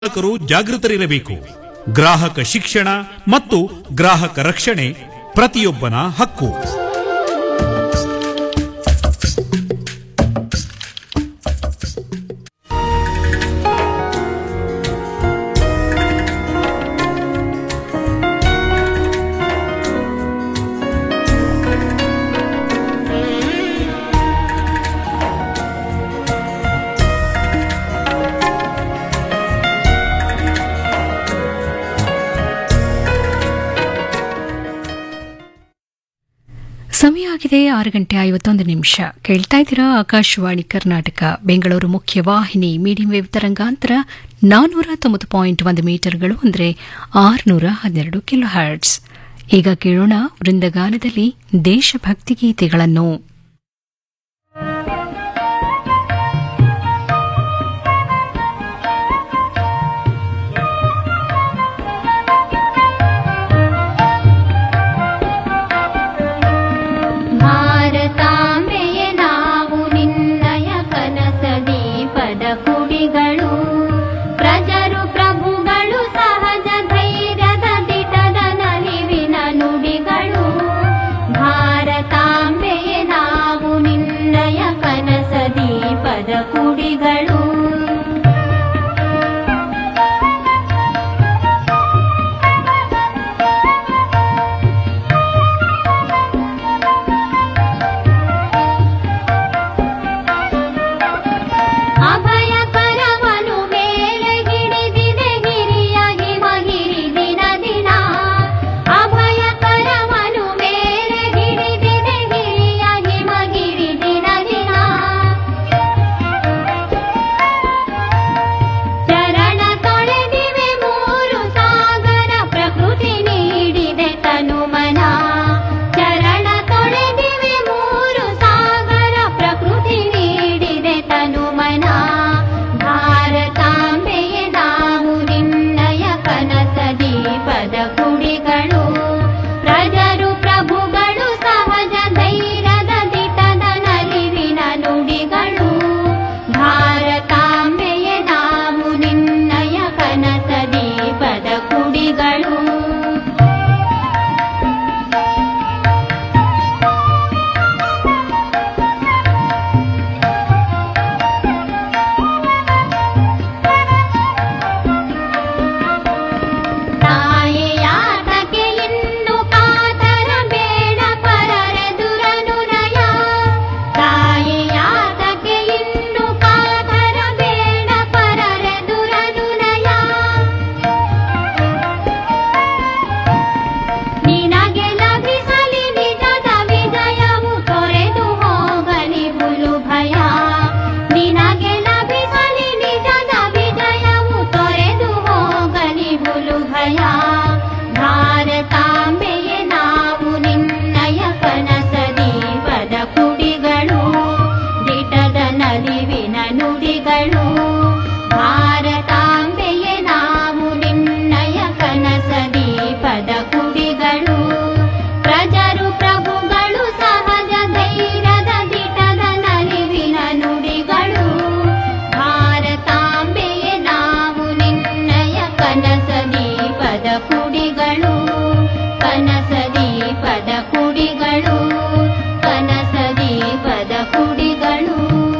ಗ್ರಾಹಕರು ಜಾಗೃತರಿರಬೇಕು ಗ್ರಾಹಕ ಶಿಕ್ಷಣ ಮತ್ತು ಗ್ರಾಹಕ ರಕ್ಷಣೆ ಪ್ರತಿಯೊಬ್ಬನ ಹಕ್ಕು ಸಮಯ ಆಗಿದೆ ಆರು ಗಂಟೆ ಐವತ್ತೊಂದು ನಿಮಿಷ ಕೇಳ್ತಾ ಇದ್ದೀರಾ ಆಕಾಶವಾಣಿ ಕರ್ನಾಟಕ ಬೆಂಗಳೂರು ಮುಖ್ಯ ವಾಹಿನಿ ಮೀಡಿಯಂ ವೇವ್ ತರಂಗಾಂತರ ನಾನ್ನೂರ ತೊಂಬತ್ತು ಪಾಯಿಂಟ್ ಒಂದು ಮೀಟರ್ಗಳು ಅಂದರೆ ಆರುನೂರ ಹನ್ನೆರಡು ಕಿಲೋ ಹರ್ಟ್ಸ್ ಈಗ ಕೇಳೋಣ ವೃಂದಗಾನದಲ್ಲಿ ದೇಶಭಕ್ತಿ ಗೀತೆಗಳನ್ನು ಭಾರತಾಂಬೆಯೇ ನಾವು ನಿನ್ನಯ ಕನಸ ದೀಪದ ಕುಡಿಗಳು ಪ್ರಜರು ಪ್ರಭುಗಳು ಸಹಜ ಧೈರ್ಯದ ದಿಟದ ನಲಿವಿನ ನುಡಿಗಳು ಭಾರತಾಂಬೆಯೇ ನಾವು ನಿನ್ನಯ ಕನಸ ದೀಪದ ಕುಡಿಗಳು ಅಭಯ ಕರವನು ಮೇಲೆ ಹಿಡಿದಿದೆ ಹಿರಿಯ ಹಿಮಗಿರಿ ದಿನ ದಿನ ಅಭಯ ಕರವನು ಮೇಲೆ ಹಿಡಿದಿದೆ ಹಿರಿಯ ಹಿಮಗಿರಿ ದಿನ ದಿನ ಚರಣ ತೊಳೆದಿವೆ ಮೂರು ಸಾಗರ ಪ್ರಕೃತಿ ನೀಡಿದೆ ತನುಮನ ಚರಣ ತೊಳೆದಿವೆ ಮೂರು ಸಾಗರ ಪ್ರಕೃತಿ ನೀಡಿದೆ ತನುಮನ ಭಾರತಾಂಬೆಯೇ ನಾವು ನಿನ್ನಯ ಕನಸ ದೀಪದ ಕುಡಿಗಳು ಪ್ರಜರು ಪ್ರಭುಗಳು ಸಹಜ ಧೈರ್ಯದ ದಿಟದ ನಲಿವಿನ ನುಡಿಗಳು ಭಾರತಾಂಬೆಯೇ ನಾವು ನಿನ್ನಯ ಕನಸ ದೀಪದ ಕುಡಿಗಳು ತಾಯಿಯಾತಕ್ಕೆ ಇನ್ನು ಕಾತರ ಬೇಡ ಪರರೆದುರನುನಯ ತಾಯಿಯಾತಕ್ಕೆ ಇನ್ನು ಕಾತರ ಬೇಡ ಪರರೆದುರನುನಯ ನಿನಗೆ ಲಭಿಸಲಿ ನಿಜದ ವಿಜಯವು ತೊರೆದು ಹೋಗಲಿ ಬುಲು ಭಯ ನಿನಗೆ ಲಭಿಸಲಿ ನಿಜದ ವಿಜಯವು ತೊರೆದು ಹೋಗಲಿ ಬುಲು ಭಯ ಭಾರತಾಂಬೆಯೇ ನಾವು ನಿನ್ನಯ ಕನಸ ದೀಪದ ಕುಡಿಗಳು ದಿಟದ ನಲಿವಿನ ನುಡಿಗಳು ಭಾರತಾಂಬೆಯೇ ನಾವು ನಿನ್ನಯ ಕನಸ ದೀಪದ ಕುಡಿಗಳು ಪ್ರಜರು ಪ್ರಭುಗಳು ಸಹಜ ಧೈರ್ಯದ ದಿಟದ ನಲಿವಿನ ನುಡಿಗಳು ಭಾರತಾಂಬೆಯೇ ನಾವು ನಿನ್ನಯ ಕನಸ ದೀಪದ ಕುಡಿಗಳು ಕನಸ ದೀಪದ ಕುಡಿಗಳು ಕನಸ ದೀಪದ ಕುಡಿಗಳು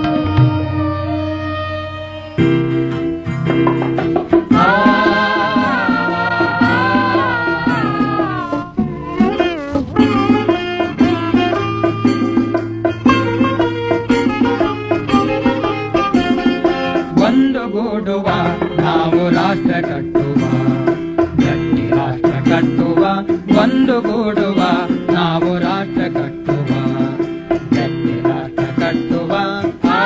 ಒಂದು ಗೂಡುವ ನಾವು ರಾಷ್ಟ್ರ ಕಟ್ಟುವ ಗಟ್ಟಿ ರಾಷ್ಟ್ರ ಕಟ್ಟುವ ಒಂದು ಗೂಡುವ ನಾವು ರಾಷ್ಟ್ರ ಕಟ್ಟುವ ಗಟ್ಟಿ ರಾಷ್ಟ್ರ ಕಟ್ಟುವ ಆ,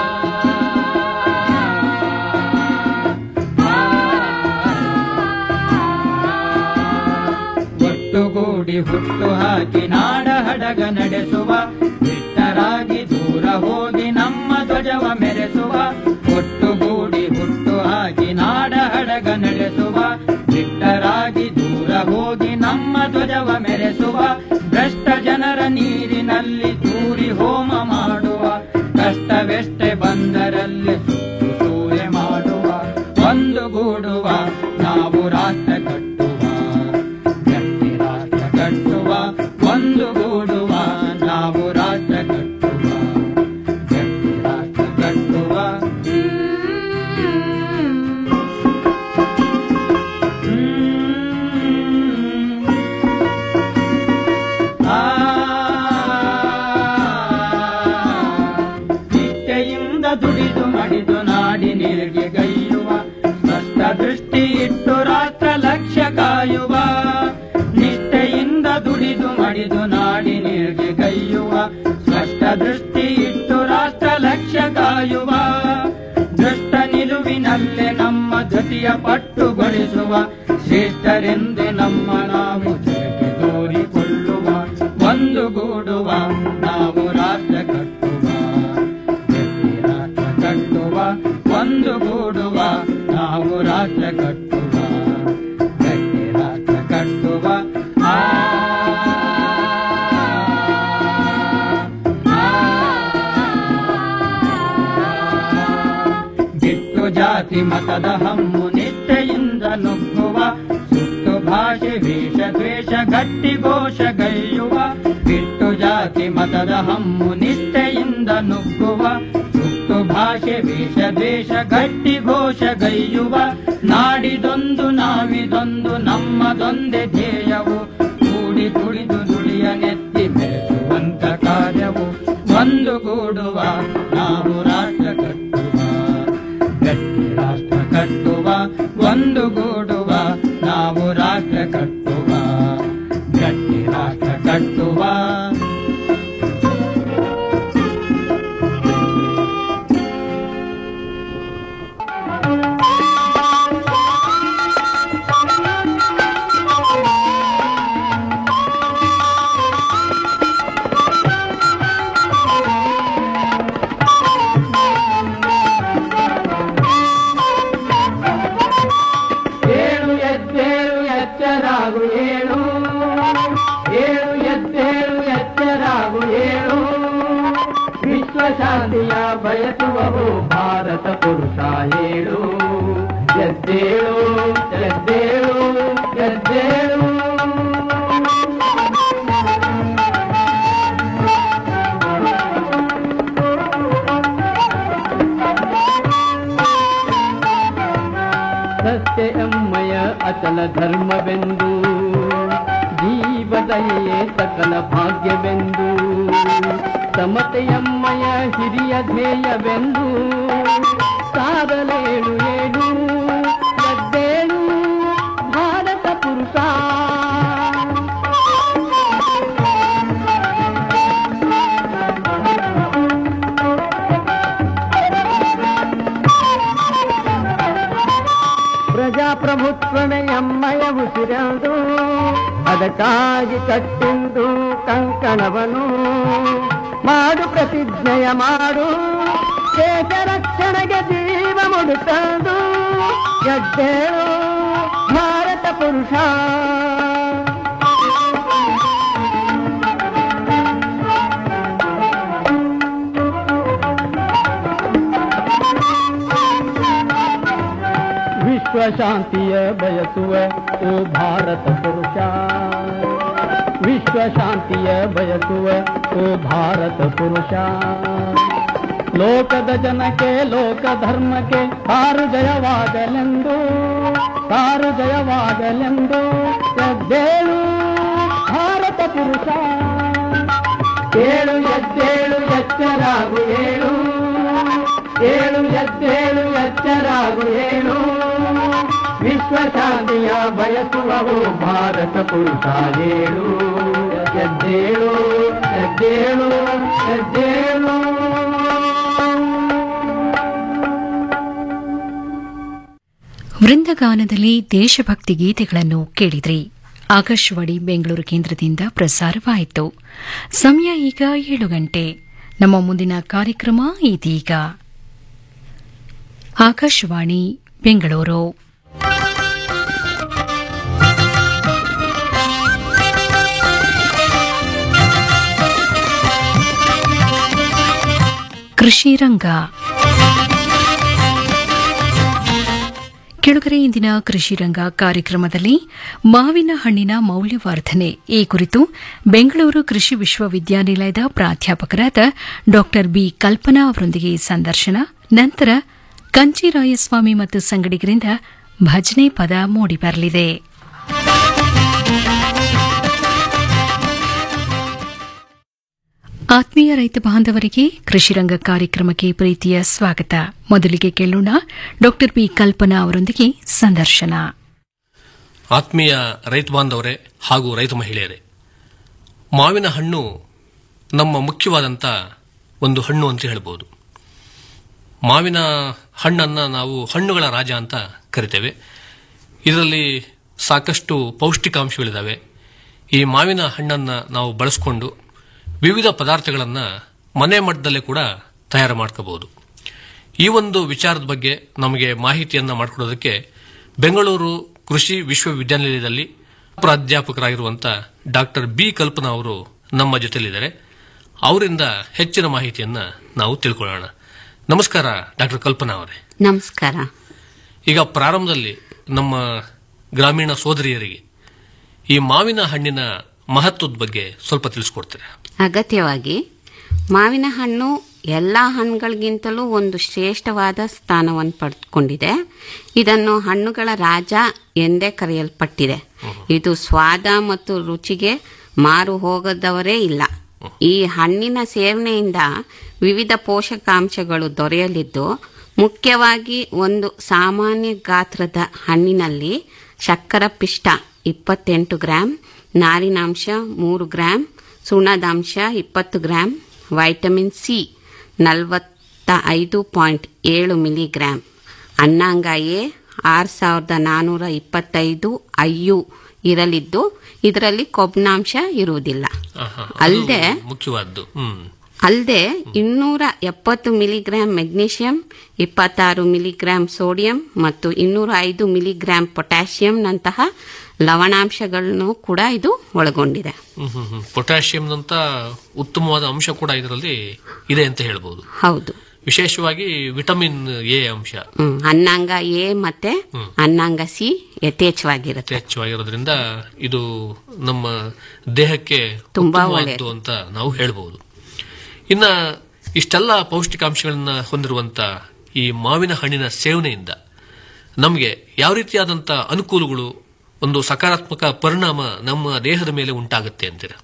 ಒಟ್ಟುಗೂಡಿ ಹುಟ್ಟು ಹಾಕಿ ನಾಡ ಹಡಗ ನಡೆಸುವ ಬಿಟ್ಟರಾಗಿ ದೂರ ಹೋಗಿ ನಮ್ಮ ಧ್ವಜವ ಮೆರೆಸುವ ಒಟ್ಟುಗೂಡಿ ಹುಟ್ಟು ಹಾಕಿ ನಾಡ ಹಡಗ ನಡೆಸುವ ಬಿಟ್ಟರಾಗಿ ದೂರ ಹೋಗಿ ನಮ್ಮ ಧ್ವಜವ ಮೆರೆಸುವ ಭ್ರಷ್ಟ ಜನರ ನೀರಿನಲ್ಲಿ ತೂರಿ ಹೋಮ ಮಾಡುವ ಕಷ್ಟವೆಷ್ಟೇ ಬಂದರಲ್ಲಿ ಸುತ್ತು ಸೂರೆ ಮಾಡುವ ಒಂದು ಗೂಡು ಒಂದುಗೂಡುವ ನಾವು ರಾಷ್ಟ್ರ ಕಟ್ಟುವ ಗಟ್ಟಿ ರಾಷ್ಟ್ರ ಕಟ್ಟುವ ಒಂದುಗೂಡುವ ನಾವು ರಾಷ್ಟ್ರ ಕಟ್ಟುವ ಗಟ್ಟಿ ರಾಷ್ಟ್ರ ಕಟ್ಟುವ ಹ್ಮ್. ಆ ನಿಷ್ಠೆಯಿಂದ ದುಡಿದು ಮಡಿದು ನಾಡಿನಿಗೆ ಗೈಯುವ ಸ್ಪಷ್ಟ ದೃಷ್ಟಿ ಇಟ್ಟು ರಾಷ್ಟ್ರ ಲಕ್ಷ್ಯ ಕಾಯುವ ನಿಷ್ಠೆಯಿಂದ ದುಡಿದು ಮಡಿದು ನಾಡಿನಿಗೆ ಗೈಯುವ ಸ್ಪಷ್ಟ ದೃಷ್ಟಿ ಇಟ್ಟು ರಾಷ್ಟ್ರ ಲಕ್ಷ್ಯ ಕಾಯುವ ದೃಷ್ಟ ನಿಲುವಿನಲ್ಲೇ ನಮ್ಮ ಧೃತಿಯ ಪಟ್ಟುಗೊಳಿಸುವ ಶ್ರೇಷ್ಠರೆಂದೇ ನಮ್ಮ ನಾವು ಜಗಕ್ಕೆ ತೋರಿಕೊಳ್ಳುವ ಒಂದುಗೂಡುವ ನಾವು ರಾಷ್ಟ್ರ ಕಟ್ಟುವ ಗಟ್ಟಿ ರಾಷ್ಟ್ರ ಕಟ್ಟುವ ಒಂದುಗೂಡುವ ನಾವು ರಾಷ್ಟ್ರ ಕಟ್ಟುವ ಗಟ್ಟಿ ರಾಷ್ಟ್ರ ಕಟ್ಟುವ ಆ ಬಿಟ್ಟು ಜಾತಿ ಮತದ ಹಮ್ಮು ನಿಷ್ಠೆಯಿಂದ ನುಗ್ಗುವ ಸುಟ್ಟು ಭಾಷೆ ವೇಷ ದ್ವೇಷ ಗಟ್ಟಿ ಘೋಷ ಗೈಯುವ ಬಿಟ್ಟು ಜಾತಿ ಮತದ ಹಮ್ಮು ನಿಷ್ಠೆಯಿಂದ ನುಗ್ಗುವ ಸುಟ್ಟು ಭಾಷೆ ವೇಷ ದ್ವೇಷ ಗಟ್ಟಿ ಘೋಷ ಗೈಯುವ ನಾಡಿದೊಂದು ನಾವಿದೊಂದು ನಮ್ಮದೊಂದೇ ಧ್ಯೇಯವು ಕೂಡಿ ತುಳಿದು ನುಡಿಯ ನೆತ್ತಿ ಬೆಳೆಸುವಂತ ಕಾರ್ಯವು ಒಂದುಗೂಡುವ ನಾವು ರಾಷ್ಟ್ರ ಕಟ್ಟುವ ಗಟ್ಟಿ ರಾಷ್ಟ್ರ ಕಟ್ಟುವ ಒಂದುಗೂಡುವ ನಾವು ರಾಷ್ಟ್ರ ಕಟ್ಟುವ ಗಟ್ಟಿ ರಾಷ್ಟ್ರ ಕಟ್ಟುವ ಏಳು ಎದ್ದೇಳು ಎಚ್ಚರಾಗು ಏಳು ಏಳು ಎದ್ದೇಳು ಎಚ್ಚರಾಗು ಏಳು ವಿಶ್ವಶಾಂತಿಯ ಬಯಸುವವು ಭಾರತ ಪುರುಷ ಏಳು ಎದ್ದೇಳು ಎದ್ದೇಳು ಎದ್ದೇಳು ಸತ್ಯ ಎಮ್ಮಯ ಅಚಲ ಧರ್ಮವೆಂದು ಜೀವದಯೇ ಸಕಲ ಭಾಗ್ಯವೆಂದು ಸಮತೆಯಮ್ಮಯ ಹಿರಿಯ ಧ್ಯೇಯವೆಂದು ಸಾರಲೇಳು ಏಳು ಎದ್ದೇಳು ಭಾರತ ಪುರುಷ ಪ್ರಜಾಪ್ರಭುತ್ವವೇ ಎಮ್ಮಯ ಉಸಿರೆಂದು ಅದಕ್ಕಾಗಿ ಕಟ್ಟಿಂದು ಕಂಕಣವನು ಮಾಡು ಪ್ರತಿಜ್ಞೆಯ ಮಾಡು ದೇಶ ರಕ್ಷಣೆಗೆ ಜೀವ ಮುಡುತ್ತಂದು ಎದ್ದೇಳು ಭಾರತ ಪುರುಷ ವಿಶ್ವ ಶಾಂತಿಯ ಬಯಸುವ ಓ ಭಾರತ ಪುರುಷ ವಿಶ್ವ ಶಾಂತಿಯ ಬಯಸುವ ಓ ಭಾರತ ಪುರುಷ ಲೋಕದ ಜನಕ್ಕೆ ಲೋಕ ಧರ್ಮಕ್ಕೆ ಸಾರು ಜಯವಾಗಲೆಂದು ಸಾರು ಜಯವಾಗಲೆಂದು ಎದ್ದೇಳು ಭಾರತ ಪುರುಷ ಏಳು ಎದ್ದೇಳು ಎಚ್ಚರಾಗು ಏಳು ಏಳು ಎದ್ದೇಳು ಎಚ್ಚರಾಗು ಏಳು ವಿಶ್ವ ಶಾಂತಿಯ ಬಯಸುವವು ಭಾರತ ಪುರುಷ ಏಳು ಎದ್ದೇಳು ಎದ್ದೇಳು ಎದ್ದೇಳು ವೃಂದಗಾನದಲ್ಲಿ ದೇಶಭಕ್ತಿ ಗೀತೆಗಳನ್ನು ಕೇಳಿದ್ರಿ ಆಕಾಶವಾಣಿ ಬೆಂಗಳೂರು ಕೇಂದ್ರದಿಂದ ಪ್ರಸಾರವಾಯಿತು ಸಮಯ ಈಗ ಏಳು ಗಂಟೆ ನಮ್ಮ ಮುಂದಿನ ಕಾರ್ಯಕ್ರಮ ಇದೀಗ ಆಕಾಶವಾಣಿ ಬೆಂಗಳೂರು ಕೃಷಿ ರಂಗ ಕೆಳಗರೆ ಇಂದಿನ ಕೃಷಿ ರಂಗ ಕಾರ್ಯಕ್ರಮದಲ್ಲಿ ಮಾವಿನ ಹಣ್ಣಿನ ಮೌಲ್ಯವರ್ಧನೆ ಈ ಕುರಿತು ಬೆಂಗಳೂರು ಕೃಷಿ ವಿಶ್ವವಿದ್ಯಾನಿಲಯದ ಪ್ರಾಧ್ಯಾಪಕರಾದ ಡಾ ಬಿ ಕಲ್ಪನಾ ಅವರೊಂದಿಗೆ ಸಂದರ್ಶನ ನಂತರ ಕಂಚಿರಾಯಸ್ವಾಮಿ ಮತ್ತು ಸಂಗಡಿಗರಿಂದ ಭಜನೆ ಪದ ಮೂಡಿಬರಲಿದೆ ಆತ್ಮೀಯ ರೈತ ಬಾಂಧವರಿಗೆ ಕೃಷಿರಂಗ ಕಾರ್ಯಕ್ರಮಕ್ಕೆ ಪ್ರೀತಿಯ ಸ್ವಾಗತ ಮೊದಲಿಗೆ ಕೇಳೋಣ ಡಾ ಬಿ ಕಲ್ಪನಾ ಅವರೊಂದಿಗೆ ಸಂದರ್ಶನ ಆತ್ಮೀಯ ರೈತ ಬಾಂಧವರೇ ಹಾಗೂ ರೈತ ಮಹಿಳೆಯರೇ ಮಾವಿನ ಹಣ್ಣು ನಮ್ಮ ಮುಖ್ಯವಾದಂಥ ಒಂದು ಹಣ್ಣು ಅಂತ ಹೇಳ್ಬೋದು ಮಾವಿನ ಹಣ್ಣನ್ನು ನಾವು ಹಣ್ಣುಗಳ ರಾಜ ಅಂತ ಕರಿತೇವೆ ಇದರಲ್ಲಿ ಸಾಕಷ್ಟು ಪೌಷ್ಟಿಕಾಂಶಗಳಿದ್ದಾವೆ ಈ ಮಾವಿನ ಹಣ್ಣನ್ನು ನಾವು ಬಳಸ್ಕೊಂಡು ವಿವಿಧ ಪದಾರ್ಥಗಳನ್ನು ಮನೆ ಮಟ್ಟದಲ್ಲೇ ಕೂಡ ತಯಾರು ಮಾಡ್ಕೋಬಹುದು ಈ ಒಂದು ವಿಚಾರದ ಬಗ್ಗೆ ನಮಗೆ ಮಾಹಿತಿಯನ್ನು ಮಾಡಿಕೊಡೋದಕ್ಕೆ ಬೆಂಗಳೂರು ಕೃಷಿ ವಿಶ್ವವಿದ್ಯಾನಿಲಯದಲ್ಲಿ ಪ್ರಾಧ್ಯಾಪಕರಾಗಿರುವಂಥ ಡಾಕ್ಟರ್ ಬಿ ಕಲ್ಪನಾ ಅವರು ನಮ್ಮ ಜೊತೆಲಿದ್ದಾರೆ ಅವರಿಂದ ಹೆಚ್ಚಿನ ಮಾಹಿತಿಯನ್ನು ನಾವು ತಿಳ್ಕೊಳ್ಳೋಣ ನಮಸ್ಕಾರ ಡಾಕ್ಟರ್ ಕಲ್ಪನಾ ಅವರೇ ನಮಸ್ಕಾರ ಈಗ ಪ್ರಾರಂಭದಲ್ಲಿ ನಮ್ಮ ಗ್ರಾಮೀಣ ಸೋದರಿಯರಿಗೆ ಈ ಮಾವಿನ ಹಣ್ಣಿನ ಮಹತ್ವದ ಬಗ್ಗೆ ಸ್ವಲ್ಪ ತಿಳಿಸ್ಕೊಡ್ತೀರಾ ಅಗತ್ಯವಾಗಿ ಮಾವಿನ ಹಣ್ಣು ಎಲ್ಲ ಹಣ್ಣುಗಳಿಗಿಂತಲೂ ಒಂದು ಶ್ರೇಷ್ಠವಾದ ಸ್ಥಾನವನ್ನು ಪಡೆದುಕೊಂಡಿದೆ ಇದನ್ನು ಹಣ್ಣುಗಳ ರಾಜ ಎಂದೇ ಕರೆಯಲ್ಪಟ್ಟಿದೆ ಇದು ಸ್ವಾದ ಮತ್ತು ರುಚಿಗೆ ಮಾರು ಹೋಗದವರೇ ಇಲ್ಲ ಈ ಹಣ್ಣಿನ ಸೇವನೆಯಿಂದ ವಿವಿಧ ಪೋಷಕಾಂಶಗಳು ದೊರೆಯಲಿದ್ದು ಮುಖ್ಯವಾಗಿ ಒಂದು ಸಾಮಾನ್ಯ ಗಾತ್ರದ ಹಣ್ಣಿನಲ್ಲಿ ಶಕ್ಕರ ಪಿಷ್ಟ ಇಪ್ಪತ್ತೆಂಟು ಗ್ರಾಂ ನಾರಿನಾಂಶ ಮೂರು ಗ್ರಾಂ ಸುಣ್ಣದಾಂಶ ಇಪ್ಪತ್ತು ಗ್ರಾಂ ವೈಟಮಿನ್ ಸಿ ನಲವತ್ತ ಐದು ಪಾಯಿಂಟ್ ಏಳು ಮಿಲಿಗ್ರಾಂ ಅನ್ನಾಂಗ ಎ ಆರು ಸಾವಿರದ ನಾನ್ನೂರ ಇಪ್ಪತ್ತೈದು ಐಯು ಇರಲಿದ್ದು ಇದರಲ್ಲಿ ಕೊಬ್ಬಿನಾಂಶ ಇರುವುದಿಲ್ಲ ಆಹಾ, ಅದು ಅಲ್ಲದೆ ಮುಖ್ಯವಾದ್ದು ಹ್ಮ್ ಅಲ್ಲದೆ ಇನ್ನೂರ ಎಪ್ಪತ್ತು ಮಿಲಿಗ್ರಾಂ ಮೆಗ್ನೀಷಿಯಂ ಇಪ್ಪತ್ತಾರು ಮಿಲಿಗ್ರಾಂ ಸೋಡಿಯಂ ಮತ್ತು ಇನ್ನೂರ ಐದು ಮಿಲಿಗ್ರಾಂ ಪೊಟ್ಯಾಷಿಯಂನಂತಹ ಲವಣಾಂಶಗಳನ್ನು ಕೂಡ ಇದು ಒಳಗೊಂಡಿದೆ ಹ್ಮ್ ಹ್ಮ್ ಹ್ಮ್ ಪೊಟ್ಯಾಷಿಯಂನಂತ ಉತ್ತಮವಾದ ಅಂಶ ಕೂಡ ಇದರಲ್ಲಿ ಇದೆ ಅಂತ ಹೇಳ್ಬೋದು ಹೌದು ವಿಶೇಷವಾಗಿ ವಿಟಮಿನ್ ಎ ಅಂಶ ಹ್ಮ್, ಅನ್ನಾಂಗ ಎ ಮತ್ತೆ ಅನ್ನಾಂಗ ಸಿ ಯಥೇಚ್ಛವಾಗಿರುತ್ತೆ ಹೆಚ್ಚವಾಗಿರೋದ್ರಿಂದ ಇದು ನಮ್ಮ ದೇಹಕ್ಕೆ ತುಂಬಾ ಉತ್ತಮವಾದ್ದು ಅಂತ ನಾವು ಹೇಳ್ಬೋದು ಇನ್ನ ಇಷ್ಟೆಲ್ಲ ಪೌಷ್ಟಿಕಾಂಶಗಳನ್ನ ಹೊಂದಿರುವಂತ ಈ ಮಾವಿನ ಹಣ್ಣಿನ ಸೇವನೆಯಿಂದ ನಮಗೆ ಯಾವ ರೀತಿಯಾದಂತ ಅನುಕೂಲಗಳು ಒಂದು ಸಕಾರಾತ್ಮಕ ಪರಿಣಾಮ ನಮ್ಮ ದೇಹದ ಮೇಲೆ ಉಂಟಾಗುತ್ತೆ ಅಂತೀರಾ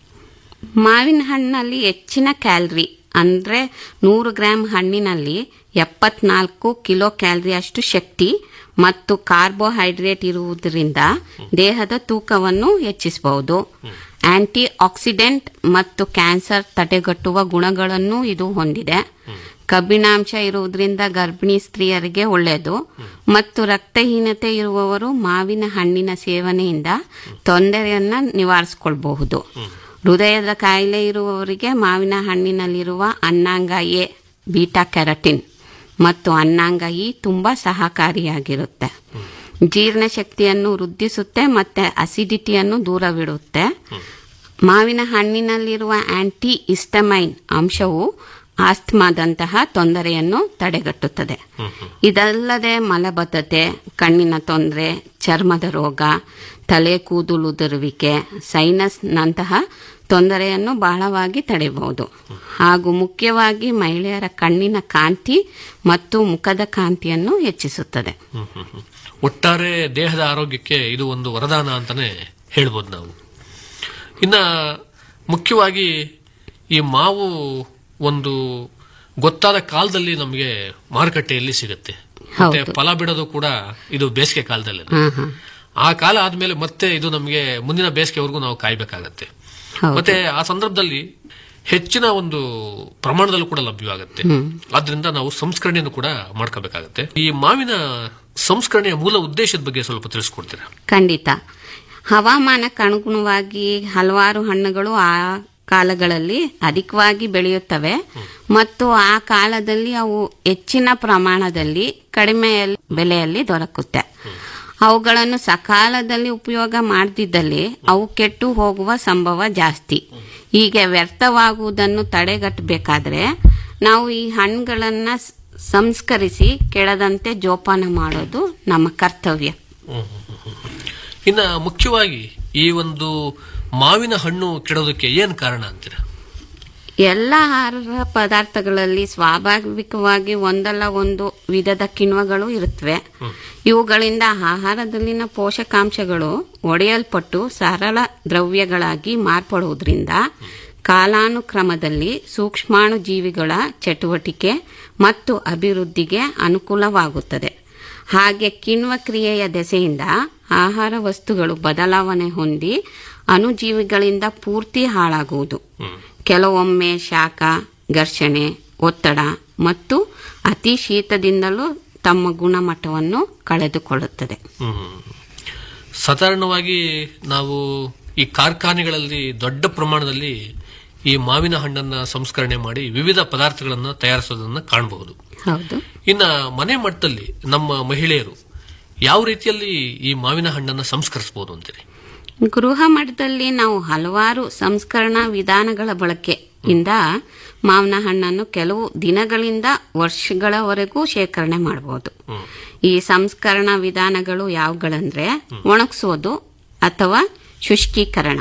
ಮಾವಿನ ಹಣ್ಣಲ್ಲಿ ಹೆಚ್ಚಿನ ಕ್ಯಾಲರಿ ಅಂದ್ರೆ ನೂರು ಗ್ರಾಂ ಹಣ್ಣಿನಲ್ಲಿ ಎಪ್ಪತ್ನಾಲ್ಕು ಕಿಲೋ ಕ್ಯಾಲರಿ ಅಷ್ಟು ಶಕ್ತಿ ಮತ್ತು ಕಾರ್ಬೋಹೈಡ್ರೇಟ್ ಇರುವುದರಿಂದ ದೇಹದ ತೂಕವನ್ನು ಹೆಚ್ಚಿಸಬಹುದು ಆಂಟಿ ಆಕ್ಸಿಡೆಂಟ್ ಮತ್ತು ಕ್ಯಾನ್ಸರ್ ತಡೆಗಟ್ಟುವ ಗುಣಗಳನ್ನು ಇದು ಹೊಂದಿದೆ ಕಬ್ಬಿಣಾಂಶ ಇರುವುದರಿಂದ ಗರ್ಭಿಣಿ ಸ್ತ್ರೀಯರಿಗೆ ಒಳ್ಳೆಯದು ಮತ್ತು ರಕ್ತಹೀನತೆ ಇರುವವರು ಮಾವಿನ ಹಣ್ಣಿನ ಸೇವನೆಯಿಂದ ತೊಂದರೆಯನ್ನ ನಿವಾರಿಸಿಕೊಳ್ಬಹುದು ಹೃದಯದ ಕಾಯಿಲೆ ಇರುವವರಿಗೆ ಮಾವಿನ ಹಣ್ಣಿನಲ್ಲಿರುವ ಅನ್ನಾಂಗ ಎ ಬೀಟಾ ಕ್ಯಾರಟಿನ್ ಮತ್ತು ಅನ್ನಾಂಗ ಇ ತುಂಬಾ ಸಹಕಾರಿಯಾಗಿರುತ್ತೆ ಜೀರ್ಣಶಕ್ತಿಯನ್ನು ವೃದ್ಧಿಸುತ್ತೆ ಮತ್ತೆ ಅಸಿಡಿಟಿಯನ್ನು ದೂರವಿಡುತ್ತೆ ಮಾವಿನ ಹಣ್ಣಿನಲ್ಲಿರುವ ಆಂಟಿ ಇಸ್ಟಮೈನ್ ಅಂಶವು ಆಸ್ತಮಾದಂತಹ ತೊಂದರೆಯನ್ನು ತಡೆಗಟ್ಟುತ್ತದೆ ಇದಲ್ಲದೆ ಮಲಬದ್ಧತೆ ಕಣ್ಣಿನ ತೊಂದರೆ ಚರ್ಮದ ರೋಗ ತಲೆ ಕೂದಲುದುರುವಿಕೆ ಸೈನಸ್ನಂತಹ ತೊಂದರೆಯನ್ನು ಬಹಳವಾಗಿ ತಡೆಯಬಹುದು ಹಾಗೂ ಮುಖ್ಯವಾಗಿ ಮಹಿಳೆಯರ ಕಣ್ಣಿನ ಕಾಂತಿ ಮತ್ತು ಮುಖದ ಕಾಂತಿಯನ್ನು ಹೆಚ್ಚಿಸುತ್ತದೆ ಹ್ಮ್ ಹ್ಮ್ ಹ್ಮ್. ಒಟ್ಟಾರೆ ದೇಹದ ಆರೋಗ್ಯಕ್ಕೆ ಇದು ಒಂದು ವರದಾನ ಅಂತಾನೆ ಹೇಳ್ಬೋದು ನಾವು ಇನ್ನ ಮುಖ್ಯವಾಗಿ ಈ ಮಾವು ಒಂದು ಗೊತ್ತಾದ ಕಾಲದಲ್ಲಿ ನಮಗೆ ಮಾರುಕಟ್ಟೆಯಲ್ಲಿ ಸಿಗುತ್ತೆ ಮತ್ತೆ ಹೌದು. ಫಲ ಬಿಡೋದು ಕೂಡ ಇದು ಬೇಸಿಗೆ ಕಾಲದಲ್ಲಿ ಹಾ ಹಾ ಆ ಕಾಲ ಆದ್ಮೇಲೆ ಮತ್ತೆ ಇದು ನಮಗೆ ಮುಂದಿನ ಬೇಸಿಗೆವರೆಗೂ ನಾವು ಕಾಯ್ಬೇಕಾಗತ್ತೆ ಹೌದು. ಮತ್ತೆ ಆ ಸಂದರ್ಭದಲ್ಲಿ ಹೆಚ್ಚಿನ ಒಂದು ಪ್ರಮಾಣದಲ್ಲೂ ಕೂಡ ಲಭ್ಯವಾಗುತ್ತೆ ಆದ್ರಿಂದ ನಾವು ಸಂಸ್ಕರಣೆಯನ್ನು ಕೂಡ ಮಾಡ್ಕೋಬೇಕಾಗತ್ತೆ ಈ ಮಾವಿನ ಸಂಸ್ಕರಣೆಯ ಮೂಲ ಉದ್ದೇಶದ ಬಗ್ಗೆ ಸ್ವಲ್ಪ ತಿಳಿಸ್ಕೊಡ್ತೀರಾ ಖಂಡಿತ ಹವಾಮಾನಕ್ಕೆ ಅನುಗುಣವಾಗಿ ಹಲವಾರು ಹಣ್ಣುಗಳು ಆ ಕಾಲಗಳಲ್ಲಿ ಅಧಿಕವಾಗಿ ಬೆಳೆಯುತ್ತವೆ ಮತ್ತು ಆ ಕಾಲದಲ್ಲಿ ಅವು ಹೆಚ್ಚಿನ ಪ್ರಮಾಣದಲ್ಲಿ ಕಡಿಮೆ ಬೆಲೆಯಲ್ಲಿ ದೊರಕುತ್ತೆ ಅವುಗಳನ್ನು ಸಕಾಲದಲ್ಲಿ ಉಪಯೋಗ ಮಾಡದಿದ್ದಲ್ಲಿ ಅವು ಕೆಟ್ಟು ಹೋಗುವ ಸಂಭವ ಜಾಸ್ತಿ ಹೀಗೆ ವ್ಯರ್ಥವಾಗುವುದನ್ನು ತಡೆಗಟ್ಟಬೇಕಾದ್ರೆ ನಾವು ಈ ಹಣ್ಣುಗಳನ್ನ ಸ್- ಸಂಸ್ಕರಿಸಿ ಕೆಳದಂತೆ ಜೋಪಾನ ಮಾಡೋದು ನಮ್ಮ ಕರ್ತವ್ಯ ಇನ್ನ ಮುಖ್ಯವಾಗಿ ಈ ಒಂದು ಮಾವಿನ ಹಣ್ಣು ಕೆಡೋದಕ್ಕೆ ಏನ್ ಕಾರಣ ಅಂತೀರ ಎಲ್ಲ ಆಹಾರ ಪದಾರ್ಥಗಳಲ್ಲಿ ಸ್ವಾಭಾವಿಕವಾಗಿ ಒಂದಲ್ಲ ಒಂದು ವಿಧದ ಕಿಣ್ವಗಳು ಇರುತ್ತವೆ ಇವುಗಳಿಂದ ಆಹಾರದಲ್ಲಿನ ಪೋಷಕಾಂಶಗಳು ಒಡೆಯಲ್ಪಟ್ಟು ಸರಳ ದ್ರವ್ಯಗಳಾಗಿ ಮಾರ್ಪಡುವುದರಿಂದ ಕಾಲಾನುಕ್ರಮದಲ್ಲಿ ಸೂಕ್ಷ್ಮಾಣು ಜೀವಿಗಳ ಚಟುವಟಿಕೆ ಮತ್ತು ಅಭಿವೃದ್ಧಿಗೆ ಅನುಕೂಲವಾಗುತ್ತದೆ ಹಾಗೆ ಕಿಣ್ವ ಕ್ರಿಯೆಯ ದೆಸೆಯಿಂದ ಆಹಾರ ವಸ್ತುಗಳು ಬದಲಾವಣೆ ಹೊಂದಿ ಅಣುಜೀವಿಗಳಿಂದ ಪೂರ್ತಿ ಹಾಳಾಗುವುದು ಕೆಲವೊಮ್ಮೆ ಶಾಖ ಘರ್ಷಣೆ ಒತ್ತಡ ಮತ್ತು ಅತಿ ಶೀತದಿಂದಲೂ ತಮ್ಮ ಗುಣಮಟ್ಟವನ್ನು ಕಳೆದುಕೊಳ್ಳುತ್ತದೆ ಸಾಧಾರಣವಾಗಿ ನಾವು ಈ ಕಾರ್ಖಾನೆಗಳಲ್ಲಿ ದೊಡ್ಡ ಪ್ರಮಾಣದಲ್ಲಿ ಈ ಮಾವಿನ ಹಣ್ಣನ್ನ ಸಂಸ್ಕರಣೆ ಮಾಡಿ ವಿವಿಧ ಪದಾರ್ಥಗಳನ್ನ ತಯಾರಿಸೋದನ್ನ ಕಾಣಬಹುದು ಹೌದು ಇನ್ನ ಮನೆ ಮಟ್ಟದಲ್ಲಿ ನಮ್ಮ ಮಹಿಳೆಯರು ಯಾವ ರೀತಿಯಲ್ಲಿ ಈ ಮಾವಿನ ಹಣ್ಣನ್ನ ಸಂಸ್ಕರಿಸಬಹುದು ಅಂತೀರಿ ಗೃಹ ಮಟ್ಟದಲ್ಲಿ ನಾವು ಹಲವಾರು ಸಂಸ್ಕರಣಾ ವಿಧಾನಗಳ ಬಳಕೆಯಿಂದ ಮಾವಿನ ಹಣ್ಣನ್ನು ಕೆಲವು ದಿನಗಳಿಂದ ವರ್ಷಗಳವರೆಗೂ ಶೇಖರಣೆ ಮಾಡಬಹುದು ಈ ಸಂಸ್ಕರಣಾ ವಿಧಾನಗಳು ಯಾವುಗಳಂದ್ರೆ ಒಣಗಿಸೋದು ಅಥವಾ ಶುಷ್ಕೀಕರಣ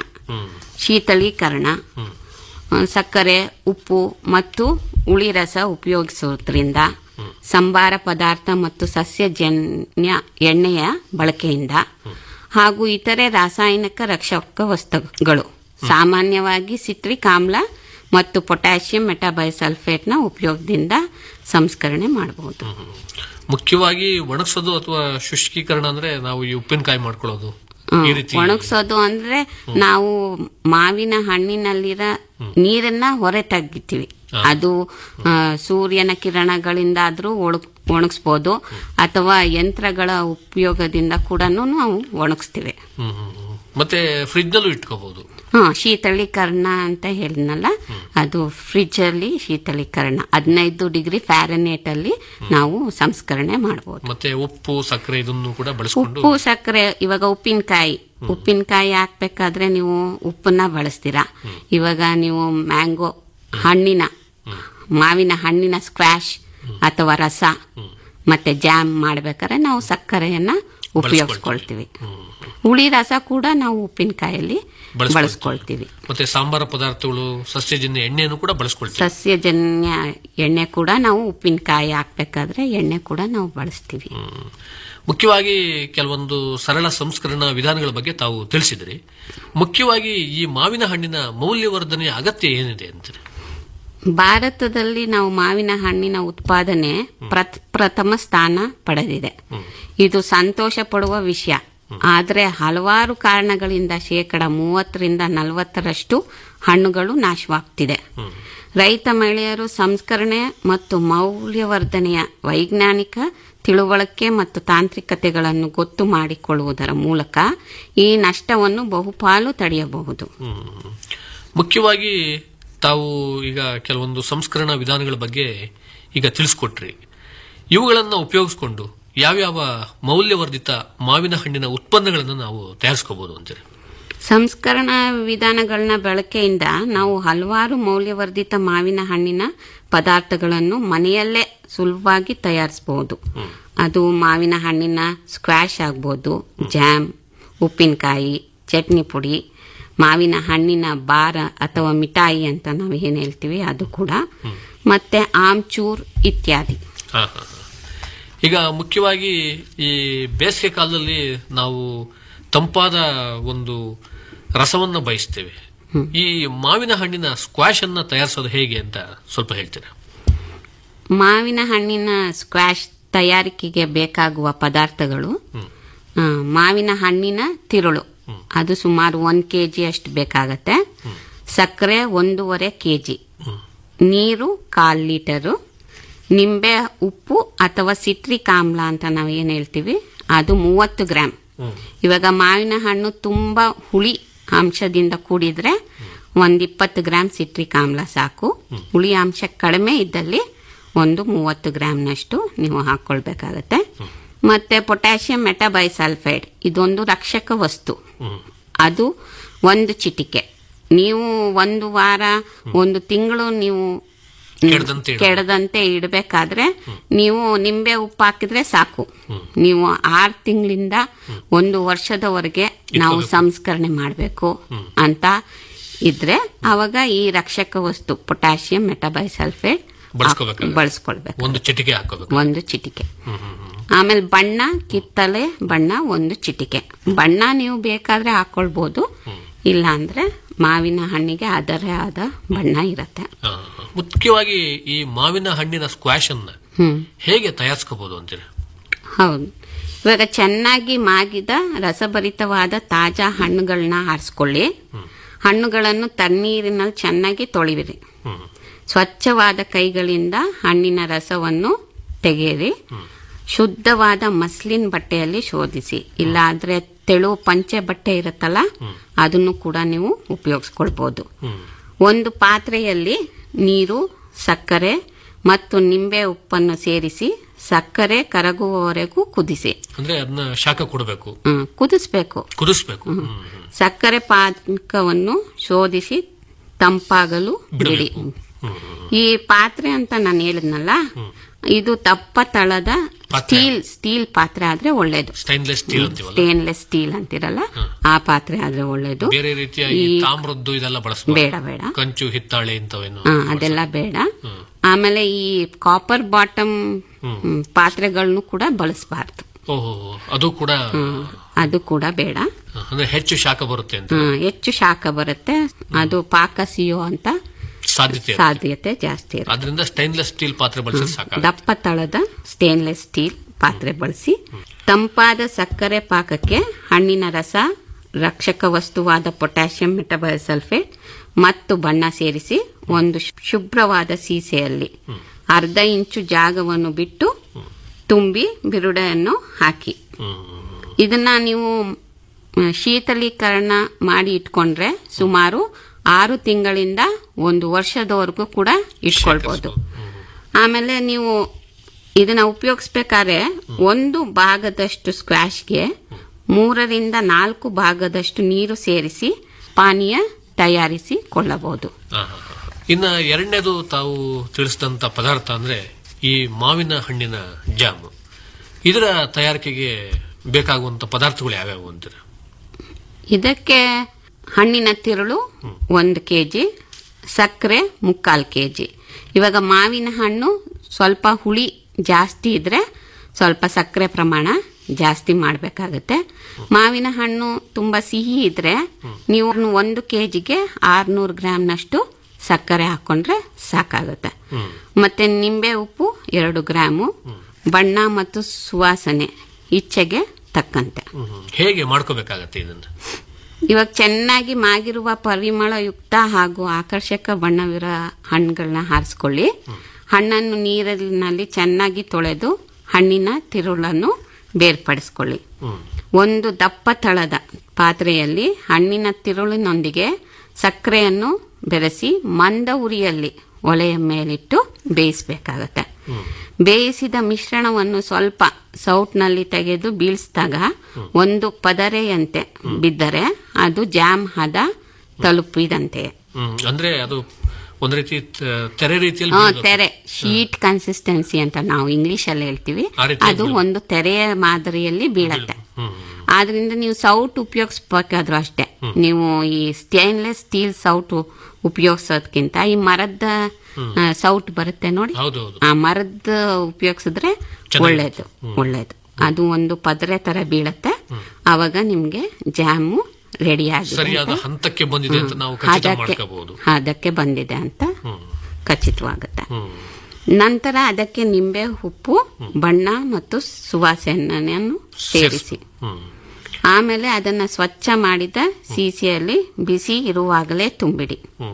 ಶೀತಳೀಕರಣ ಆ, ಸಕ್ಕರೆ ಉಪ್ಪು ಮತ್ತು ಹುಳಿ ರಸ ಉಪಯೋಗಿಸೋದ್ರಿಂದ ಸಂಬಾರ ಪದಾರ್ಥ ಮತ್ತು ಸಸ್ಯಜನ್ಯ ಎಣ್ಣೆಯ ಬಳಕೆಯಿಂದ ಹಾಗೂ ಇತರೆ ರಾಸಾಯನಿಕ ರಕ್ಷಕ ವಸ್ತುಗಳು ಸಾಮಾನ್ಯವಾಗಿ ಸಿಟ್ರಿಕ್ ಆಮ್ಲ ಮತ್ತು ಪೊಟ್ಯಾಷಿಯಂ ಮೆಟಾಬೈಸಲ್ಫೇಟ್ನ ಉಪಯೋಗದಿಂದ ಸಂಸ್ಕರಣೆ ಮಾಡಬಹುದು ಮುಖ್ಯವಾಗಿ ಒಣಗಿಸೋದು ಅಥವಾ ಶುಷ್ಕೀಕರಣ ಅಂದ್ರೆ ನಾವು ಈ ಉಪ್ಪಿನಕಾಯಿ ಮಾಡ್ಕೊಳ್ಳೋದು ಈ ರೀತಿ ಒಣಗಿಸೋದು ಅಂದ್ರೆ ನಾವು ಮಾವಿನ ಹಣ್ಣಿನಲ್ಲಿರ ನೀರನ್ನ ಹೊರ ತೆಗಿತೀವಿ ಅದು ಆ, ಸೂರ್ಯನ ಕಿರಣಗಳಿಂದಾದ್ರೂ ಒಣಗಿಸ್ಬೋದು ಅಥವಾ ಯಂತ್ರಗಳ ಉಪಯೋಗದಿಂದ ಕೂಡ ನಾವು ಒಣಗಿಸ್ತೀವಿ ಹ್ಮ್, ಹ್ಮ್, ಹ್ಮ್. ಮತ್ತೆ ಫ್ರಿಜ್ ನಲ್ಲೂ ಇಟ್ಕೋಬಹುದು ಹಾ ಶೀತಳೀಕರಣ ಅಂತ ಹೇಳಿದ್ನಲ್ಲ ಅದು ಫ್ರಿಜ್ ಅಲ್ಲಿ ಶೀತಳೀಕರಣ ಹದಿನೈದು ಡಿಗ್ರಿ ಫ್ಯಾರನೇಟ್ ಅಲ್ಲಿ ನಾವು ಸಂಸ್ಕರಣೆ ಮಾಡಬಹುದು ಮತ್ತೆ ಉಪ್ಪು ಸಕ್ಕರೆ ಇದನ್ನು ಕೂಡ ಬಳಸ್ಕೊಂಡು ಉಪ್ಪು ಸಕ್ಕರೆ ಇವಾಗ ಉಪ್ಪಿನಕಾಯಿ ಉಪ್ಪಿನಕಾಯಿ ಹಾಕ್ಬೇಕಾದ್ರೆ ನೀವು ಉಪ್ಪನ್ನ ಬಳಸ್ತೀರಾ ಇವಾಗ ನೀವು ಮ್ಯಾಂಗೋ ಹಣ್ಣಿನ ಮಾವಿನ ಹಣ್ಣಿನ ಸ್ಕ್ವಾಶ್ ಅಥವಾ ರಸ ಮತ್ತೆ ಜಾಮ್ ಮಾಡ್ಬೇಕಾದ್ರೆ ನಾವು ಸಕ್ಕರೆಯನ್ನ ಉಪಯೋಗಿಸ್ಕೊಳ್ತೀವಿ ಹುಳಿ ರಸ ಕೂಡ ನಾವು ಉಪ್ಪಿನಕಾಯಲ್ಲಿ ಬಳಸ್ಕೊಳ್ತೀವಿ. ಬಳಸ್ಕೊಳ್ತೀವಿ ಮತ್ತೆ ಸಾಂಬಾರ ಪದಾರ್ಥಗಳು ಸಸ್ಯಜನ್ಯ ಎಣ್ಣೆಯನ್ನು ಕೂಡ ಬಳಸ್ಕೊಳ್ತೀವಿ ಸಸ್ಯಜನ್ಯ ಎಣ್ಣೆ ಕೂಡ ನಾವು ಉಪ್ಪಿನಕಾಯಿ ಹಾಕ್ಬೇಕಾದ್ರೆ ಎಣ್ಣೆ ಕೂಡ ನಾವು ಬಳಸ್ತೀವಿ ಮುಖ್ಯವಾಗಿ ಕೆಲವೊಂದು ಸರಳ ಸಂಸ್ಕರಣಾ ವಿಧಾನಗಳ ಬಗ್ಗೆ ತಾವು ತಿಳಿಸಿದ್ರಿ ಮುಖ್ಯವಾಗಿ ಈ ಮಾವಿನ ಹಣ್ಣಿನ ಮೌಲ್ಯವರ್ಧನೆಯ ಅಗತ್ಯ ಏನಿದೆ ಅಂತೀರಿ ಭಾರತದಲ್ಲಿ ನಾವು ಮಾವಿನ ಹಣ್ಣಿನ ಉತ್ಪಾದನೆ ಪ್ರತ್- ಪ್ರಥಮ ಸ್ಥಾನ ಪಡೆದಿದೆ ಇದು ಸಂತೋಷ ಪಡುವ ವಿಷಯ ಆದರೆ ಹಲವಾರು ಕಾರಣಗಳಿಂದ ಶೇಕಡ ಮೂವತ್ತರಿಂದ ನಲವತ್ತರಷ್ಟು ಹಣ್ಣುಗಳು ನಾಶವಾಗ್ತಿದೆ ರೈತ ಮಹಿಳೆಯರು ಸಂಸ್ಕರಣೆ ಮತ್ತು ಮೌಲ್ಯವರ್ಧನೆಯ ವೈಜ್ಞಾನಿಕ ತಿಳುವಳಿಕೆ ಮತ್ತು ತಾಂತ್ರಿಕತೆಗಳನ್ನು ಗೊತ್ತು ಮಾಡಿಕೊಳ್ಳುವುದರ ಮೂಲಕ ಈ ನಷ್ಟವನ್ನು ಬಹುಪಾಲು ತಡೆಯಬಹುದು ಮುಖ್ಯವಾಗಿ ತಾವು ಈಗ ಕೆಲವೊಂದು ಸಂಸ್ಕರಣಾ ವಿಧಾನಗಳ ಬಗ್ಗೆ ಈಗ ತಿಳಿಸ್ಕೊಟ್ರಿ ಇವುಗಳನ್ನು ಉಪಯೋಗಿಸ್ಕೊಂಡು ಯಾವ್ಯಾವ ಮೌಲ್ಯವರ್ಧಿತ ಮಾವಿನ ಹಣ್ಣಿನ ಉತ್ಪನ್ನಗಳನ್ನು ನಾವು ತಯಾರಿಸ್ಕೋಬಹುದು ಅಂತೀರಿ ಸಂಸ್ಕರಣಾ ವಿಧಾನಗಳನ್ನ ಬಳಕೆಯಿಂದ ನಾವು ಹಲವಾರು ಮೌಲ್ಯವರ್ಧಿತ ಮಾವಿನ ಹಣ್ಣಿನ ಪದಾರ್ಥಗಳನ್ನು ಮನೆಯಲ್ಲೇ ಸುಲಭವಾಗಿ ತಯಾರಿಸಬಹುದು ಅದು ಮಾವಿನ ಹಣ್ಣಿನ ಸ್ಕ್ವಾಶ್ ಆಗ್ಬೋದು ಜಾಮ್ ಉಪ್ಪಿನಕಾಯಿ ಚಟ್ನಿ ಪುಡಿ ಮಾವಿನ ಹಣ್ಣಿನ ಬಾರ ಅಥವಾ ಮಿಠಾಯಿ ಅಂತ ನಾವು ಏನ್ ಹೇಳ್ತೀವಿ ಅದು ಕೂಡ ಮತ್ತೆ ಆಮ್ಚೂರ್ ಇತ್ಯಾದಿ ಹಾ, ಹಾ, ಹಾ. ಈಗ ಮುಖ್ಯವಾಗಿ ಈ ಬೇಸಿಗೆ ಕಾಲದಲ್ಲಿ ನಾವು ತಂಪಾದ ಒಂದು ರಸವನ್ನ ಬಯಸ್ತೇವೆ ಈ ಮಾವಿನ ಹಣ್ಣಿನ ಸ್ಕ್ವಾಶ್ ಅನ್ನ ತಯಾರಿಸೋದು ಹೇಗೆ ಅಂತ ಸ್ವಲ್ಪ ಹೇಳ್ತೀರಾ ಮಾವಿನ ಹಣ್ಣಿನ ಸ್ಕ್ವಾಶ್ ತಯಾರಿಕೆಗೆ ಬೇಕಾಗುವ ಪದಾರ್ಥಗಳು ಆ, ಮಾವಿನ ಹಣ್ಣಿನ ತಿರುಳು ಅದು ಸುಮಾರು ಒಂದ್ ಕೆಜಿ ಅಷ್ಟು ಬೇಕಾಗತ್ತೆ ಸಕ್ಕರೆ ಒಂದೂವರೆ ಕೆಜಿ ನೀರು ಕಾಲ್ ಲೀಟರು ನಿಂಬೆ ಉಪ್ಪು ಅಥವಾ ಸಿಟ್ರಿಕ್ ಆಮ್ಲ ಅಂತ ನಾವು ಏನ್ ಹೇಳ್ತೀವಿ ಅದು ಮೂವತ್ತು ಗ್ರಾಮ್ ಇವಾಗ ಮಾವಿನ ಹಣ್ಣು ತುಂಬಾ ಹುಳಿ ಅಂಶದಿಂದ ಕೂಡಿದ್ರೆ ಒಂದ್ ಇಪ್ಪತ್ತು ಗ್ರಾಮ್ ಸಿಟ್ರಿಕ್ ಆಮ್ಲ ಸಾಕು ಹುಳಿ ಅಂಶ ಕಡಿಮೆ ಇದ್ದಲ್ಲಿ ಒಂದು ಮೂವತ್ತು ಗ್ರಾಮ್ನಷ್ಟು ನೀವು ಹಾಕೊಳ್ಬೇಕಾಗತ್ತೆ ಮತ್ತೆ ಪೊಟ್ಯಾಷಿಯಂ ಮೆಟಾಬೈಸಲ್ಫೈಡ್ ಇದೊಂದು ರಕ್ಷಕ ವಸ್ತು ಅದು ಒಂದು ಚಿಟಿಕೆ ನೀವು ಒಂದು ವಾರ ಒಂದು ತಿಂಗಳು ನೀವು ಕೆಡದಂತೆ ಇಡಬೇಕು. ಕೆಡದಂತೆ ಇಡಬೇಕಾದ್ರೆ ನೀವು ನಿಂಬೆ ಉಪ್ಪು ಹಾಕಿದ್ರೆ ಸಾಕು ನೀವು ಆರು ತಿಂಗಳಿಂದ ಒಂದು ವರ್ಷದವರೆಗೆ ನಾವು ಸಂಸ್ಕರಣೆ ಮಾಡಬೇಕು ಅಂತ ಇದ್ರೆ ಅವಾಗ ಈ ರಕ್ಷಕ ವಸ್ತು ಪೊಟ್ಯಾಷಿಯಂ ಮೆಟಬೈಸಲ್ಫೇಟ್ ಬಳಸ್ಕೋಬೇಕಾಗುತ್ತೆ. ಬಳಸ್ಕೊಳ್ಬೇಕು ಒಂದು ಚಿಟಿಕೆ ಹಾಕೋಬೇಕು ಒಂದು ಚಿಟಿಕೆ ಆಮೇಲೆ ಬಣ್ಣ ಕಿತ್ತಲೆ ಬಣ್ಣ ಒಂದು ಚಿಟಿಕೆ ಬಣ್ಣ ನೀವು ಬೇಕಾದ್ರೆ ಹಾಕೊಳ್ಬೋದು ಇಲ್ಲ ಅಂದ್ರೆ ಮಾವಿನ ಹಣ್ಣಿಗೆ ಅದರೇ ಆದ ಬಣ್ಣ ಇರತ್ತೆ ಆ, ಮುಖ್ಯವಾಗಿ ಈ ಮಾವಿನ ಹಣ್ಣಿನ ಸ್ಕ್ವಾಶ್ ಅನ್ನ ಹ್ಮ್ ಹೇಗೆ ತಯಾರಿಸ್ಕೋಬಹುದು ಅಂತೀರಿ ಹೌದು ಇವಾಗ ಚೆನ್ನಾಗಿ ಮಾಗಿದ ರಸಭರಿತವಾದ ತಾಜಾ ಹಣ್ಣುಗಳನ್ನ ಆರಿಸ್ಕೊಳ್ಳಿ ಹಣ್ಣುಗಳನ್ನು ತಣ್ಣೀರಿನಲ್ಲಿ ಚೆನ್ನಾಗಿ ತೊಳಿವಿರಿ ಹ್ಮ್ ಸ್ವಚ್ಛವಾದ ಕೈಗಳಿಂದ ಹಣ್ಣಿನ ರಸವನ್ನು ತೆಗೆಯಿರಿ ಶುದ್ಧವಾದ ಮಸ್ಲಿನ್ ಬಟ್ಟೆಯಲ್ಲಿ ಶೋಧಿಸಿ ಇಲ್ಲಾಂದ್ರೆ ತೆಳು ಪಂಚೆ ಬಟ್ಟೆ ಇರುತ್ತಲ್ಲ ಅದನ್ನು ಕೂಡ ನೀವು ಉಪಯೋಗಿಸ್ಕೊಳ್ಬಹುದು ಒಂದು ಪಾತ್ರೆಯಲ್ಲಿ ನೀರು ಸಕ್ಕರೆ ಮತ್ತು ನಿಂಬೆ ಉಪ್ಪನ್ನು ಸೇರಿಸಿ ಸಕ್ಕರೆ ಕರಗುವವರೆಗೂ ಕುದಿಸಿ ಅಂದ್ರೆ ಅದನ್ನ ಶಾಖ ಕೊಡಬೇಕು ಹ್ಮ್, ಕುದಿಸ್ಬೇಕು ಕುದಿಸ್ಬೇಕು ಹ್ಮ್. ಸಕ್ಕರೆ ಪಾಕವನ್ನು ಶೋಧಿಸಿ ತಂಪಾಗಲು ಬಿಡಿ ಈ ಪಾತ್ರೆ ಅಂತ ನಾನು ಹೇಳಿದ್ನಲ್ಲ ಇದು ತಪ್ಪ ತಳದ ಪಾತ್ರೆ. ಸ್ಟೀಲ್ ಸ್ಟೀಲ್ ಪಾತ್ರೆ ಆದ್ರೆ ಒಳ್ಳೇದು ಸ್ಟೈನ್ಲೆಸ್ ಸ್ಟೀಲ್ ಅಂತೀವಲ್ಲ ಸ್ಟೇನ್ಲೆಸ್ ಸ್ಟೀಲ್ ಅಂತಿರಲ್ಲ ಆ ಪಾತ್ರೆ ಆದ್ರೆ ಒಳ್ಳೇದು ಬೇರೆ ರೀತಿಯ ಈ ಈ- ತಾಮ್ರದ್ದು ಇದೆಲ್ಲ ಬಳಸಬಹುದು ಬೇಡ ಬೇಡ ಕಂಚು ಹಿತ್ತಾಳೆ ಇಂಥವೇನು ಹಾ ಅದೆಲ್ಲ ಬೇಡ ಆಮೇಲೆ ಈ ಕಾಪರ್ ಬಾಟಮ್ ಪಾತ್ರೆಗಳನ್ನು ಕೂಡ ಬಳಸಬಾರ್ದು ಓಹೋ ಅದು ಕೂಡ ಅದು ಕೂಡ ಬೇಡ ಅಂದ್ರೆ ಹೆಚ್ಚು ಶಾಖ ಬರುತ್ತೆ ಅಂತ ಹ್ಮ್, ಹೆಚ್ಚು ಶಾಖ ಬರುತ್ತೆ ಅದು ಪಾಕ ಸಿಯೋ ಅಂತ ಸಾಧ್ಯತೆ ಇರುತ್ತೆ. ಸಾಧ್ಯತೆ ಜಾಸ್ತಿ ಇರುತ್ತೆ ಅದರಿಂದ ಸ್ಟೈನ್ಲೆಸ್ ಸ್ಟೀಲ್ ಪಾತ್ರೆ ಬಳಸಿದ್ರೆ ಸಾಕ ದಪ್ಪ ತಳದ ಸ್ಟೇನ್ಲೆಸ್ ಸ್ಟೀಲ್ ಪಾತ್ರೆ ಬಳಸಿ ತಂಪಾದ ಸಕ್ಕರೆ ಪಾಕಕ್ಕೆ ಹಣ್ಣಿನ ರಸ ರಕ್ಷಕ ವಸ್ತುವಾದ ಪೊಟ್ಯಾಷಿಯಂ ಮೆಟಬೈಸಲ್ಫೇಟ್ ಮತ್ತು ಬಣ್ಣ ಸೇರಿಸಿ ಒಂದು ಶು- ಶುಭ್ರವಾದ ಸೀಸೆಯಲ್ಲಿ ಅರ್ಧ ಇಂಚು ಜಾಗವನ್ನು ಬಿಟ್ಟು ತುಂಬಿ ಬಿರುಡೆಯನ್ನು ಹಾಕಿ ಇದನ್ನ ನೀವು ಮ್, ಶೀತಲೀಕರಣ ಮಾಡಿ ಇಟ್ಕೊಂಡ್ರೆ ಸುಮಾರು ಆರು ತಿಂಗಳಿಂದ ಒಂದು ವರ್ಷದವರೆಗೂ ಕೂಡ ಇಟ್ಕೊಳ್ಬಹುದು ಆಮೇಲೆ ನೀವು ಇದನ್ನ ಉಪಯೋಗಿಸ್ಬೇಕಾದ್ರೆ ಒಂದು ಭಾಗದಷ್ಟು ಸ್ಕ್ವಾಶ್ಗೆ ಮೂರರಿಂದ ನಾಲ್ಕು ಭಾಗದಷ್ಟು ನೀರು ಸೇರಿಸಿ ಪಾನೀಯ ತಯಾರಿಸಿ ಕೊಳ್ಳಬಹುದು ಹಾ, ಹಾ, ಹಾ. ಇನ್ನ ಎರಡನೇದು ತಾವು ತಿಳಿಸಿದಂತ ಪದಾರ್ಥ ಅಂದ್ರೆ ಈ ಮಾವಿನ ಹಣ್ಣಿನ ಜಾಮ್ ಇದರ ತಯಾರಿಕೆಗೆ ಬೇಕಾಗುವಂತ ಪದಾರ್ಥಗಳು ಯಾವ್ಯಾವು ಅಂತೀರ ಇದಕ್ಕೆ ಹಣ್ಣಿನ ತಿರುಳು ಒಂದು ಕೆಜಿ ಸಕ್ಕರೆ ಮುಕ್ಕಾಲು ಕೆಜಿ ಇವಾಗ ಮಾವಿನ ಹಣ್ಣು ಸ್ವಲ್ಪ ಹುಳಿ ಜಾಸ್ತಿ ಇದ್ರೆ ಸ್ವಲ್ಪ ಸಕ್ಕರೆ ಪ್ರಮಾಣ ಜಾಸ್ತಿ ಮಾಡಬೇಕಾಗುತ್ತೆ ಮಾವಿನ ಹಣ್ಣು ತುಂಬ ಸಿಹಿ ಇದ್ರೆ ನೀವು ಒಂದು ಕೆಜಿಗೆ ಆರ್ನೂರು ಗ್ರಾಮ್ನಷ್ಟು ಸಕ್ಕರೆ ಹಾಕೊಂಡ್ರೆ ಸಾಕಾಗುತ್ತೆ ಮತ್ತೆ ನಿಂಬೆ ಉಪ್ಪು ಎರಡು ಗ್ರಾಮು ಬಣ್ಣ ಮತ್ತು ಸುವಾಸನೆ ಇಚ್ಛೆಗೆ ತಕ್ಕಂತೆ ಹ್ಮ್, ಹ್ಮ್. ಹೇಗೆ ಮಾಡ್ಕೋಬೇಕಾಗತ್ತೆ ಇದನ್ನ ಇವಾಗ ಚೆನ್ನಾಗಿ ಮಾಗಿರುವ ಪರಿಮಳಯುಕ್ತ ಹಾಗೂ ಆಕರ್ಷಕ ಬಣ್ಣವಿರೋ ಹಣ್ಣುಗಳನ್ನ ಹಾರಿಸ್ಕೊಳ್ಳಿ ಹಣ್ಣನ್ನು ನೀರಿನಲ್ಲಿ ಚೆನ್ನಾಗಿ ತೊಳೆದು ಹಣ್ಣಿನ ತಿರುಳನ್ನು ಬೇರ್ಪಡಿಸ್ಕೊಳ್ಳಿ ಒಂದು ದಪ್ಪ ತಳದ ಪಾತ್ರೆಯಲ್ಲಿ ಹಣ್ಣಿನ ತಿರುಳಿನೊಂದಿಗೆ ಸಕ್ಕರೆಯನ್ನು ಬೆರೆಸಿ ಮಂದ ಉರಿಯಲ್ಲಿ ಒಲೆಯ ಮೇಲಿಟ್ಟು ಬೇಯಿಸಬೇಕಾಗತ್ತೆ ಬೇಯಿಸಿದ ಮಿಶ್ರಣವನ್ನು ಸ್ವಲ್ಪ ಸೌಟ್ನಲ್ಲಿ ತೆಗೆದು ಬೀಳಿಸಿದಾಗ ಒಂದು ಪದರೆಯಂತೆ ಬಿದ್ದರೆ ಅದು ಜಾಮ್ ಹದ ತಲುಪಿದಂತೆ ಹ್ಮ್ ಅಂದ್ರೆ ಅದು ಒಂದ್ ರೀತಿ ತ- ತೆರೆ ರೀತಿಯಲ್ಲಿ ಆ, ಬೀಳೋದು. ತೆರೆ ಶೀಟ್ ಕನ್ಸಿಸ್ಟೆನ್ಸಿ ಅಂತ ನಾವು ಇಂಗ್ಲಿಷ್ ಅಲ್ಲಿ ಹೇಳ್ತೀವಿ ಆ ರೀತಿ ಅದು ಬೀಳು. ಒಂದು ತೆರೆಯ ಮಾದರಿಯಲ್ಲಿ ಬೀಳತ್ತೆ ಹ್ಮ್ ಆದ್ರಿಂದ ನೀವು ಸೌಟ್ ಉಪಯೋಗಿಸ್ಬೇಕಾದ್ರೂ ಅಷ್ಟೇ ನೀವು ಈ ಸ್ಟೇನ್ಲೆಸ್ ಸ್ಟೀಲ್ ಸೌಟ್ ಉಪಯೋಗಿಸೋದ್ಕಿಂತ ಈ ಮರದ ಆ, ಸೌಟ್ ಬರುತ್ತೆ ನೋಡಿ ಹೌದೌದು ಆ ಮರದ ಉಪಯೋಗಿಸಿದ್ರೆ ಚೆನ್ನಾಗಿ- ಒಳ್ಳೇದು ಒಳ್ಳೇದು ಅದು ಒಂದು ಪದ್ರೆ ತರ ಬೀಳತ್ತೆ ಅವಾಗ ನಿಮ್ಗೆ ಜಾಮು ರೆಡಿ ಆಗಿದೆ ಸರಿಯಾದ ಅಂತ- ಹಂತಕ್ಕೆ ಬಂದಿದೆ ಅಂತ ನಾವು ಖಚಿತ ಅದಕ್ಕೆ ಮಾಡ್ಕೋಬಹುದು ಅದಕ್ಕೆ ಬಂದಿದೆ ಅಂತ ಹ್ಮ್ ಖಚಿತವಾಗುತ್ತೆ ಹ್ಮ್ ನಂತರ ಅದಕ್ಕೆ ನಿಂಬೆ ಉಪ್ಪು ಬಣ್ಣ ಮತ್ತು ಸುವಾಸನೆಯನ್ನು ಸೇರಿಸಿ ಹ್ಮ್ ಆಮೇಲೆ ಅದನ್ನ ಸ್ವಚ್ಛ ಮಾಡಿದ ಸೀಸೆಯಲ್ಲಿ ಬಿಸಿ ಇರುವಾಗಲೇ ತುಂಬಿಡಿ ಹ್ಮ್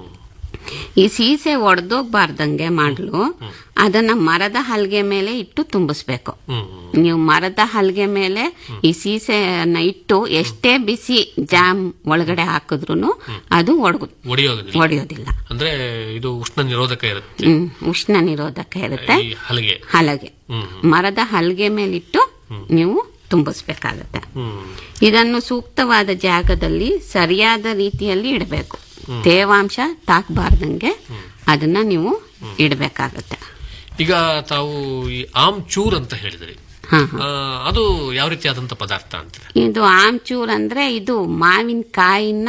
ಈ ಸೀಸೆ ಒಡೆದೋಗ್ಬಾರ್ದಂಗೆ ಮಾಡಲು ಅದನ್ನ ಮರದ ಹಲ್ಗೆ ಮೇಲೆ ಇಟ್ಟು ತುಂಬಿಸ್ಬೇಕು ಹ್ಮ್ ನೀವು ಮರದ ಹಲ್ಗೆ ಮೇಲೆ ಈ ಸೀಸೆಯನ್ನ ಇಟ್ಟು ಎಷ್ಟೇ ಬಿಸಿ ಜಾಮ್ ಒಳಗಡೆ ಹಾಕಿದ್ರು ಅದು ಒಡಗು ಒಡೆಯೋದಿಲ್ಲ ಒಡೆಯೋದಿಲ್ಲ ಅಂದ್ರೆ ಇದು ಉಷ್ಣ ನಿರೋಧಕ ಇರುತ್ತೆ ಹ್ಮ್ ಉಷ್ಣ ನಿರೋಧಕ ಇರುತ್ತೆ ಈ ಹಲಗೆ ಹಲಗೆ ಹ್ಮ್ ಮರದ ಹಲ್ಗೆ ಮೇಲಿಟ್ಟು ನೀವು ತುಂಬಿಸ್ಬೇಕಾಗತ್ತೆ ಹ್ಮ್ ಇದನ್ನು ಸೂಕ್ತವಾದ ಜಾಗದಲ್ಲಿ ಸರಿಯಾದ ರೀತಿಯಲ್ಲಿ ಇಡಬೇಕು ತೇವಾಂಶ ತಾಕಬಾರ್ದಂಗೆ ಅದನ್ನ ನೀವು ಇಡಬೇಕಾಗುತ್ತೆ ಈಗ ತಾವು ಈ ಆಮ್ ಚೂರ್ ಅಂತ ಹೇಳಿದ್ರಿ ಹಾ ಆ, ಅದು ಯಾವ ರೀತಿಯಾದಂತ ಪದಾರ್ಥ ಅಂತೀರ ಇದು ಆಮ್ಚೂರ್ ಅಂದ್ರೆ ಇದು ಮಾವಿನಕಾಯಿನ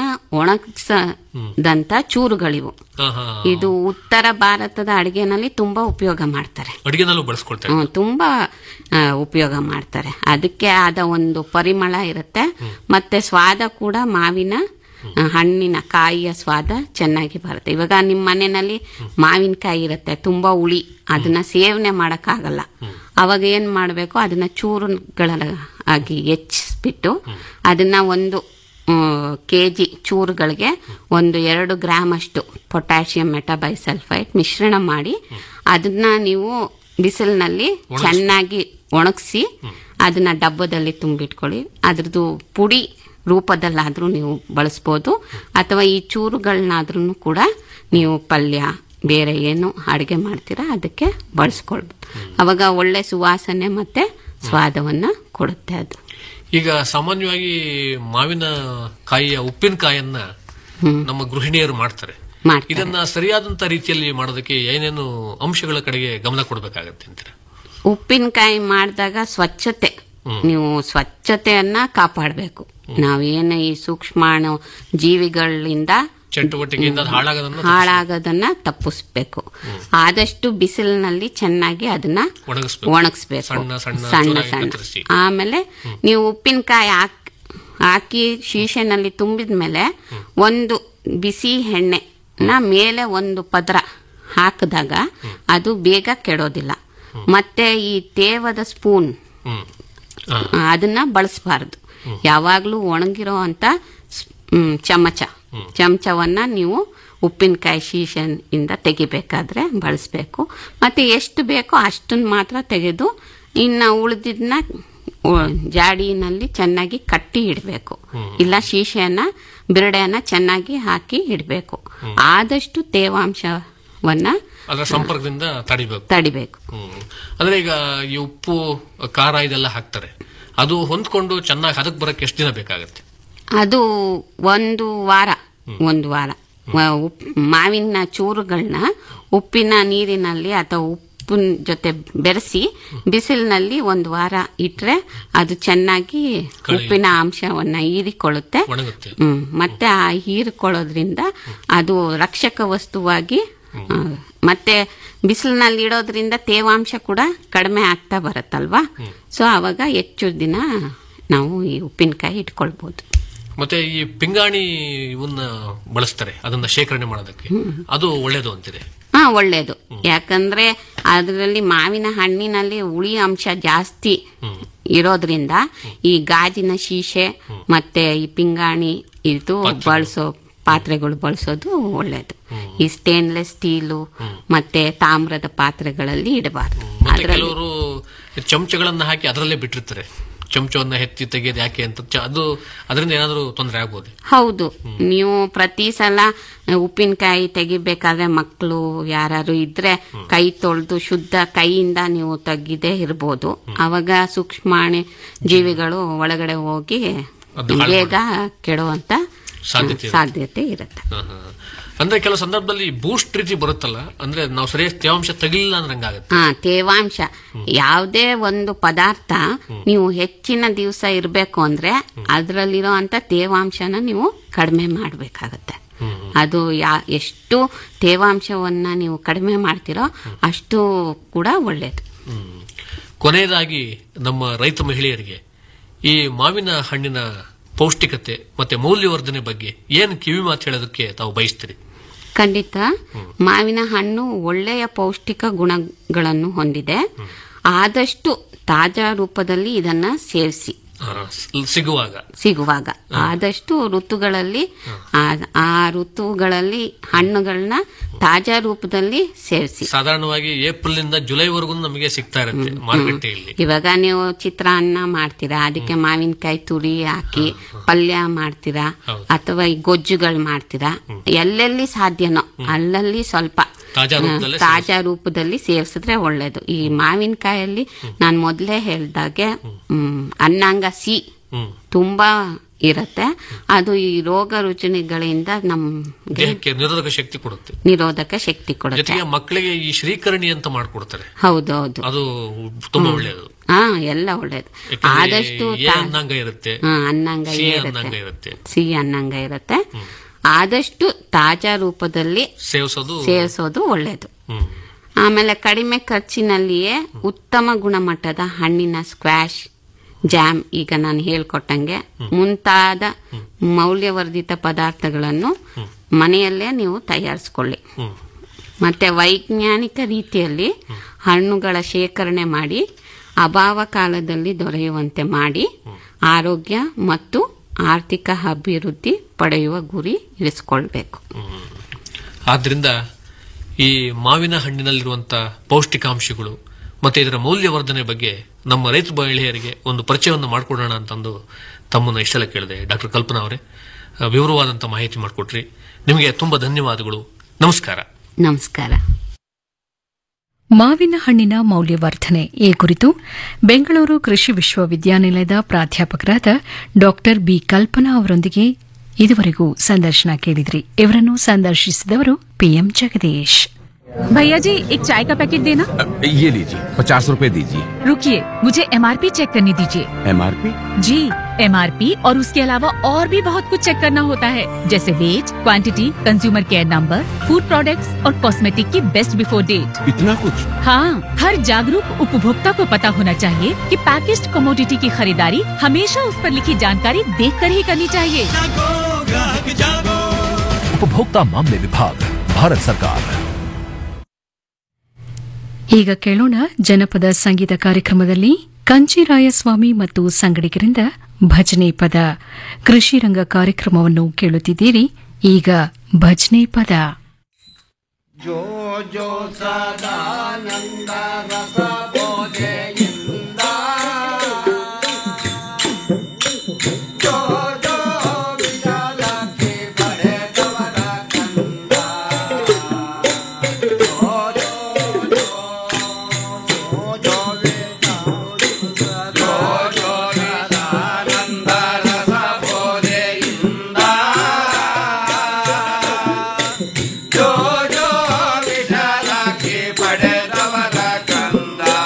ಒಣಗಿಸದಂತ ಚೂರುಗಳಿವು ಹಾ, ಹಾ. ಇದು ಉತ್ತರ ಭಾರತದ ಅಡಿಗೆನಲ್ಲಿ ತುಂಬಾ ಉಪಯೋಗ ಮಾಡ್ತಾರೆ ಅಡಿಗೆನಲ್ಲೂ ಬಳಸ್ಕೊಳ್ತಾರೆ ಹ್ಮ್, ತುಂಬಾ ಆ, ಉಪಯೋಗ ಮಾಡ್ತಾರೆ ಅದಕ್ಕೆ ಆದ ಒಂದು ಪರಿಮಳ ಇರುತ್ತೆ ಮತ್ತೆ ಸ್ವಾದ ಕೂಡ ಮಾವಿನ ಆ, ಹಣ್ಣಿನ ಕಾಯಿಯ ಸ್ವಾದ ಚೆನ್ನಾಗಿ ಬರುತ್ತೆ ಇವಾಗ ನಿಮ್ಮ ಮನೆಯಲ್ಲಿ ಮಾವಿನಕಾಯಿ ಇರುತ್ತೆ ತುಂಬಾ ಹುಳಿ ಅದನ್ನ ಸೇವನೆ ಮಾಡಕ್ಕಾಗಲ್ಲ ಅವಾಗ ಏನ್ ಮಾಡಬೇಕು ಅದನ್ನ ಚೂರುಗಳ ಆಗಿ ಹೆಚ್ಚಿಸ್ಬಿಟ್ಟು ಅದನ್ನ ಒಂದು ಕೆ ಜಿ ಚೂರುಗಳಿಗೆ ಒಂದು ಎರಡು ಗ್ರಾಮ್ ಅಷ್ಟು ಪೊಟ್ಯಾಷಿಯಂ ಮೆಟಾಬೈಸಲ್ಫೈಟ್ ಮಿಶ್ರಣ ಮಾಡಿ ಅದನ್ನ ನೀವು ಬಿಸಿಲಿನಲ್ಲಿ ಚೆನ್ನಾಗಿ ಒಣಗಿಸಿ ಅದನ್ನ ಡಬ್ಬದಲ್ಲಿ ತುಂಬಿಟ್ಕೊಳ್ಳಿ ಅದ್ರದ್ದು ಪುಡಿ ರೂಪದಲ್ಲಾದ್ರೂ ನೀವು ಬಳಸ್ಬೋದು ಅಥವಾ ಈ ಚೂರುಗಳನ್ನಾದ್ರೂ ಕೂಡ ನೀವು ಪಲ್ಯ ಬೇರೆ ಏನು ಅಡುಗೆ ಮಾಡ್ತೀರಾ ಅದಕ್ಕೆ ಬಳಸ್ಕೊಳ್ಬೋದು ಅವಾಗ ಒಳ್ಳೆ ಸುವಾಸನೆ ಮತ್ತೆ ಸ್ವಾದವನ್ನ ಕೊಡುತ್ತೆ ಅದು ಈಗ ಸಾಮಾನ್ಯವಾಗಿ ಮಾವಿನ ಕಾಯಿಯ ಉಪ್ಪಿನಕಾಯನ್ನ ನಮ್ಮ ಗೃಹಿಣಿಯರು ಮಾಡ್ತಾರೆ ಮಾಡ್ತಾರೆ. ಇದನ್ನ ಸರಿಯಾದಂತ ರೀತಿಯಲ್ಲಿ ಮಾಡೋದಕ್ಕೆ ಏನೇನು ಅಂಶಗಳ ಕಡೆಗೆ ಗಮನ ಕೊಡಬೇಕಾಗತ್ತೆ ಅಂತೀರ ಉಪ್ಪಿನಕಾಯಿ ಮಾಡಿದಾಗ ಸ್ವಚ್ಛತೆ ನೀವು ಸ್ವಚ್ಛತೆಯನ್ನ ಕಾಪಾಡಬೇಕು ನಾವೇನು ಈ ಸೂಕ್ಷ್ಮಾಣು ಜೀವಿಗಳಿಂದ ಚಟುವಟಿಕೆಯಿಂದ ಅದು ಹಾಳಾಗೋದನ್ನ ಹಾಳಾಗೋದನ್ನ ತಪ್ಪಿಸ್ಬೇಕು ಆದಷ್ಟು ಬಿಸಿಲಿನಲ್ಲಿ ಚೆನ್ನಾಗಿ ಅದನ್ನ ಒಣಗಿಸ್ಬೇಕು. ಒಣಗಿಸ್ಬೇಕು ಸಣ್ಣ ಸಣ್ಣ ಸಣ್ಣ ಚೂರಾಗಿ ಸಣ್ಣ ಕತ್ತರಿಸಿ. ಆಮೇಲೆ ನೀವು ಉಪ್ಪಿನಕಾಯಿ ಹಾಕ್ ಹಾಕಿ ಶೀಶೆನಲ್ಲಿ ತುಂಬಿದ ಮೇಲೆ ಒಂದು ಬಿಸಿ ಎಣ್ಣೆನ ಮೇಲೆ ಒಂದು ಪದರ ಹಾಕಿದಾಗ ಅದು ಬೇಗ ಕೆಡೋದಿಲ್ಲ ಮತ್ತೆ ಈ ತೇವದ ಸ್ಪೂನ್ ಹ್ಮ್ ಹಾ. ಅದನ್ನ ಬಳಸಬಾರ್ದು ಯಾವಾಗ್ಲೂ ಒಣಗಿರೋ ಅಂತ ಸ್- ಮ್, ಚಮಚ ಚಮಚವನ್ನ ನೀವು ಉಪ್ಪಿನಕಾಯಿ ಶೀಶೆಯಿಂದ ತೆಗಿಬೇಕಾದ್ರೆ ಬಳಸಬೇಕು ಮತ್ತೆ ಎಷ್ಟು ಬೇಕೋ ಅಷ್ಟನ್ನ ಮಾತ್ರ ತೆಗೆದು ಇನ್ನ ಉಳಿದಿದ್ನ ಜಾಡಿನಲ್ಲಿ ಚೆನ್ನಾಗಿ ಕಟ್ಟಿ ಇಡಬೇಕು ಇಲ್ಲ ಶೀಶೆಯನ್ನ ಬಿರಡೆಯನ್ನ ಚೆನ್ನಾಗಿ ಹಾಕಿ ಇಡಬೇಕು ಆದಷ್ಟು ತೇವಾಂಶವನ್ನ ಅದರ ಸಂಪರ್ಕದಿಂದ ತಡಿಬೇಕು ತಡಿಬೇಕು ಹ್ಮ್ ಅಂದ್ರೆ ಈಗ ಈ ಉಪ್ಪು ಖಾರ ಇದೆಲ್ಲ ಹಾಕ್ತಾರೆ ಅದು ಹೊಂದ್ಕೊಂಡು ಚೆನ್ನಾಗಿ ಹದಕ್ ಬರಕ್ಕೆ ಎಷ್ಟು ದಿನ ಬೇಕಾಗತ್ತೆ ಅದು ಒಂದು ವಾರ ಒಂದು ವಾರ ವ- ಉಪ್- ಮಾವಿನ ಚೂರುಗಳನ್ನ ಉಪ್ಪಿನ ನೀರಿನಲ್ಲಿ ಅಥವಾ ಉಪ್ಪಿನ ಜೊತೆ ಬೆರೆಸಿ ಬಿಸಿಲಿನಲ್ಲಿ ಒಂದು ವಾರ ಇಟ್ರೆ ಅದು ಚೆನ್ನಾಗಿ ಉಪ್ಪಿನ ಅಂಶವನ್ನ ಹೀರಿಕೊಳ್ಳುತ್ತೆ ಒಣಗುತ್ತೆ ಹ್ಮ್ ಮತ್ತೆ ಆ ಹೀರಿಕೊಳ್ಳೋದ್ರಿಂದ ಅದು ರಕ್ಷಕ ವಸ್ತುವಾಗಿ ಆ, ಮತ್ತೆ ಬಿಸಿಲಿನಲ್ಲಿ ಇಡೋದ್ರಿಂದ ತೇವಾಂಶ ಕೂಡ ಕಡಿಮೆ ಆಗ್ತಾ ಬರುತ್ತಲ್ವಾ ಸೊ ಅವಾಗ ಹೆಚ್ಚು ದಿನ ನಾವು ಈ ಉಪ್ಪಿನಕಾಯಿ ಇಟ್ಕೊಳ್ಬಹುದು ಮತ್ತೆ ಈ ಪಿಂಗಾಣಿ ಇವನ್ನ ಬಳಸ್ತಾರೆ ಅದನ್ನ ಶೇಖರಣೆ ಮಾಡೋದಕ್ಕೆ ಅದು ಒಳ್ಳೇದು ಅಂತಿದೆ ಹಾ ಒಳ್ಳೇದು ಯಾಕಂದ್ರೆ ಅದರಲ್ಲಿ ಮಾವಿನ ಹಣ್ಣಿನಲ್ಲಿ ಹುಳಿ ಅಂಶ ಜಾಸ್ತಿ ಇರೋದ್ರಿಂದ ಈ ಗಾಜಿನ ಶೀಶೆ ಮತ್ತೆ ಈ ಪಿಂಗಾಣಿ ಇದು ಬಳಸೋ ಪಾತ್ರೆಗಳು ಬಳಸೋದು ಒಳ್ಳೇದು ಈ ಸ್ಟೇನ್ಲೆಸ್ ಸ್ಟೀಲು ಮತ್ತೆ ತಾಮ್ರದ ಪಾತ್ರೆಗಳಲ್ಲಿ ಇಡಬಾರ್ದು ಮತ್ತೆ ಅದರಲ್ಲಿ ಕೆಲವರು ಚಮಚಗಳನ್ನ ಹಾಕಿ ಅದರಲ್ಲೇ ಬಿಟ್ಟಿರ್ತಾರೆ ಚಮಚವನ್ನ ಎತ್ತಿ ತೆಗೆಯೋದು ಯಾಕೆ ಅಂತ ಚ- ಅದು ಅದರಿಂದ ಏನಾದರೂ ತೊಂದರೆ ಆಗ್ಬೋದು ಹೌದು ನೀವು ಪ್ರತಿ ಸಲ ಉಪ್ಪಿನಕಾಯಿ ತೆಗಿಬೇಕಾದ್ರೆ ಮಕ್ಕಳು ಯಾರು ಇದ್ರೆ ಕೈ ತೊಳೆದು ಶುದ್ಧ ಕೈಯಿಂದ ನೀವು ತೆಗಿದೇ ಇರ್ಬೋದು ಅವಾಗ ಸೂಕ್ಷ್ಮಾಣು ಜೀವಿಗಳು ಒಳಗಡೆ ಹೋಗಿ ಅದು ಹಾಳು ಬೇಗ ಕೆಡುವಂತ ಸಾಧ್ಯತೆ ಇದೆ. ಸಾಧ್ಯತೆ ಇರುತ್ತೆ ಹ, ಹ. ಅಂದ್ರೆ ಕೆಲವು ಸಂದರ್ಭದಲ್ಲಿ ಬೂಸ್ಟ್ ರೀತಿ ಬರುತ್ತಲ್ಲ ಅಂದ್ರೆ ನಾವು ಸರಿಯಾಗಿ ತೇವಾಂಶ ತೆಗಿಲಿಲ್ಲ ಅಂದ್ರೆ ಹಂಗಾಗತ್ತೆ ಹಾ ತೇವಾಂಶ ಯಾವುದೇ ಒಂದು ಪದಾರ್ಥ ನೀವು ಹೆಚ್ಚಿನ ದಿವಸ ಇರಬೇಕು ಅಂದ್ರೆ ಅದರಲ್ಲಿರೋ ಅಂತ ತೇವಾಂಶನ ನೀವು ಕಡಿಮೆ ಮಾಡಬೇಕಾಗತ್ತೆ ಅದು ಯಾ ಎಷ್ಟು ತೇವಾಂಶವನ್ನ ನೀವು ಕಡಿಮೆ ಮಾಡ್ತೀರೋ ಅಷ್ಟು ಕೂಡ ಒಳ್ಳೇದು ಹ್ಮ್. ಕೊನೆಯದಾಗಿ ನಮ್ಮ ರೈತ ಮಹಿಳೆಯರಿಗೆ ಈ ಮಾವಿನ ಹಣ್ಣಿನ ಪೌಷ್ಟಿಕತೆ ಮತ್ತೆ ಮೌಲ್ಯವರ್ಧನೆ ಬಗ್ಗೆ ಏನು ಕಿವಿ ಮಾತು ಹೇಳೋದಕ್ಕೆ ತಾವು ಬಯಸ್ತೀರಿ ಖಂಡಿತ ಮಾವಿನ ಹಣ್ಣು ಒಳ್ಳೆಯ ಪೌಷ್ಟಿಕ ಗುಣಗಳನ್ನು ಹೊಂದಿದೆ ಆದಷ್ಟು ತಾಜಾ ರೂಪದಲ್ಲಿ ಇದನ್ನ ಸೇವಿಸಿ ಆ, ಸ್- ಸಿಗುವಾಗ ಸಿಗುವಾಗ ಆದಷ್ಟು ಋತುಗಳಲ್ಲಿ ಆ- ಆ ಋತುಗಳಲ್ಲಿ ಹಣ್ಣುಗಳನ್ನ ತಾಜಾ ರೂಪದಲ್ಲಿ ಸೇವಿಸಿ ಸಾಧಾರಣವಾಗಿ ಏಪ್ರಿಲ್ ನಿಂದ ಜುಲೈವರೆಗೂ ನಮಗೆ ಸಿಗ್ತಾ ಇರುತ್ತೆ ಮಾರುಕಟ್ಟೆಯಲ್ಲಿ ಇವಾಗ ನೀವು ಚಿತ್ರಾನ್ನ ಮಾಡ್ತೀರಾ ಅದಕ್ಕೆ ಮಾವಿನಕಾಯಿ ತುರಿ ಹಾಕಿ ಪಲ್ಯ ಮಾಡ್ತೀರಾ ಅಥವಾ ಈ ಗೊಜ್ಜುಗಳು ಮಾಡ್ತೀರಾ ಎಲ್ಲೆಲ್ಲಿ ಸಾಧ್ಯನೋ ಅಲ್ಲಲ್ಲಿ ಸ್ವಲ್ಪ ತಾಜಾ ರೂಪದಲ್ಲೇ ತಾಜಾ ರೂಪದಲ್ಲಿ ಸೇವಿಸಿದ್ರೆ ಒಳ್ಳೇದು ಈ ಮಾವಿನಕಾಯಲ್ಲಿ ನಾನು ಮೊದಲೇ ಹೇಳ್ದಾಗೆ ಹ್ಮ್, ಅನ್ನಾಂಗ ಸಿ ಹ್ಮ್ ತುಂಬಾ ಇರುತ್ತೆ ಅದು ಈ ರೋಗ ರುಜಿನಗಳಿಂದ ನಮ್ಗೆ ದೇಹಕ್ಕೆ ನಿರೋಧಕ ಶಕ್ತಿ ಕೊಡುತ್ತೆ ನಿರೋಧಕ ಶಕ್ತಿ ಕೊಡುತ್ತೆ ಜೊತೆಗೆ ಮಕ್ಕಳಿಗೆ ಈ ಶ್ರೀಕರಣಿ ಅಂತ ಮಾಡ್ಕೊಡ್ತಾರೆ ಹೌದೌದು ಅದು ತುಂಬಾ ಒಳ್ಳೆಯದು ಹಾ ಎಲ್ಲ ಒಳ್ಳೇದು ಯಾಕಂದ್ರೆ ಆದಷ್ಟು ಎ ತಾ- ಅನ್ನಂಗ ಇರುತ್ತೆ ಹಾ, ಅನ್ನಂಗ ಸಿ ಇರುತ್ತೆ ಅನ್ನಂಗ ಇರುತ್ತೆ ಸಿಹಿ ಅನ್ನಂಗ ಇರುತ್ತೆ ಆದಷ್ಟು ತಾಜಾ ರೂಪದಲ್ಲಿ ಸೇವಿಸೋದು ಸೇವಿಸೋದು ಒಳ್ಳೇದು ಹ್ಮ್ ಆಮೇಲೆ ಕಡಿಮೆ ಖರ್ಚಿನಲ್ಲಿಯೇ ಉತ್ತಮ ಗುಣಮಟ್ಟದ ಹಣ್ಣಿನ ಸ್ಕ್ವಾಶ್ ಜಾಮ್ ಈಗ ನಾನು ಹೇಳ್ಕೊಟ್ಟಂಗೆ ಮುಂತಾದ ಮೌಲ್ಯವರ್ಧಿತ ಪದಾರ್ಥಗಳನ್ನು ಮನೆಯಲ್ಲೇ ನೀವು ತಯಾರಿಸ್ಕೊಳ್ಳಿ ಹ್ಮ್ ಮತ್ತೆ ವೈಜ್ಞಾನಿಕ ರೀತಿಯಲ್ಲಿ ಹಣ್ಣುಗಳ ಶೇಖರಣೆ ಮಾಡಿ ಅಭಾವ ಕಾಲದಲ್ಲಿ ದೊರೆಯುವಂತೆ ಮಾಡಿ ಆರೋಗ್ಯ ಮತ್ತು ಆರ್ಥಿಕ ಅಭಿವೃದ್ಧಿ ಪಡೆಯುವ ಗುರಿ ಇರಿಸಿಕೊಳ್ಬೇಕು ಆದ್ರಿಂದ ಈ ಮಾವಿನ ಹಣ್ಣಿನಲ್ಲಿರುವಂತ ಪೌಷ್ಟಿಕಾಂಶಗಳು ಮತ್ತೆ ಇದರ ಮೌಲ್ಯವರ್ಧನೆ ಬಗ್ಗೆ ನಮ್ಮ ರೈತ ಮಹಿಳೆಯರಿಗೆ ಒಂದು ಪರಿಚಯವನ್ನು ಮಾಡಿಕೊಡೋಣ ಅಂತಂದು ತಮ್ಮನ್ನು ಇಷ್ಟೆಲ್ಲ ಕೇಳಿದೆ ಡಾಕ್ಟರ್ ಕಲ್ಪನಾ ಅವರೇ ಆ, ವಿವರವಾದಂತ ಮಾಹಿತಿ ಮಾಡಿಕೊಟ್ರಿ ನಿಮಗೆ ತುಂಬಾ ಧನ್ಯವಾದಗಳು ನಮಸ್ಕಾರ ನಮಸ್ಕಾರ ಮಾವಿನ ಹಣ್ಣಿನ ಮೌಲ್ಯವರ್ಧನೆ ಈ ಕುರಿತು ಬೆಂಗಳೂರು ಕೃಷಿ ವಿಶ್ವವಿದ್ಯಾನಿಲಯದ ಪ್ರಾಧ್ಯಾಪಕರಾದ ಡಾಕ್ಟರ್ ಬಿ ಕಲ್ಪನಾ ಅವರೊಂದಿಗೆ ಇದುವರೆಗೂ ಸಂದರ್ಶನ ಕೇಳಿದ್ರಿ ಇವರನ್ನು ಸಂದರ್ಶಿಸಿದವರು ಪಿಎಂ ಜಗದೀಶ್ भैया जी एक चाय का पैकेट देना ये लीजिए पचास रूपए दीजिए रुकिए मुझे एमआरपी चेक करने दीजिए एमआरपी जी एमआरपी और उसके अलावा और भी बहुत कुछ चेक करना होता है जैसे weight quantity consumer care number food products और कॉस्मेटिक की बेस्ट बिफोर डेट इतना कुछ हाँ हर जागरूक उपभोक्ता को पता होना चाहिए कि पैकेज्ड कमोडिटी की खरीदारी हमेशा उस पर लिखी जानकारी देख कर ही करनी चाहिए उपभोक्ता मामले विभाग भारत सरकार ಈಗ ಕೇಳೋಣ ಜನಪದ ಸಂಗೀತ ಕಾರ್ಯಕ್ರಮದಲ್ಲಿ ಕಂಚಿರಾಯಸ್ವಾಮಿ ಮತ್ತು ಸಂಗಡಿಗರಿಂದ ಭಜನೆ ಪದ ಕೃಷಿ ರಂಗ ಕಾರ್ಯಕ್ರಮವನ್ನು ಕೇಳುತ್ತಿದ್ದೀರಿ ಈಗ ಭಜನೆ ಪದ ಜೋ ಜೋ ಸದಾನಂದ ರಸ ಬೋಧೆಯಿಂದ ಜೋ ಜೋ ವಿಶಾಲಕ್ಕೆ ಪಡೆದವರ ಕಂದ ಜೋ ಜೋ ಜೋ ಜೋ ಜೋ ಜೋ ಸದಾನಂದ ರಸ ಬೋಧೆಯಿಂದ ಜೋ ಜೋ ವಿಠಲಕ್ಕೆ ಪಡೆದವರ ಕಂದ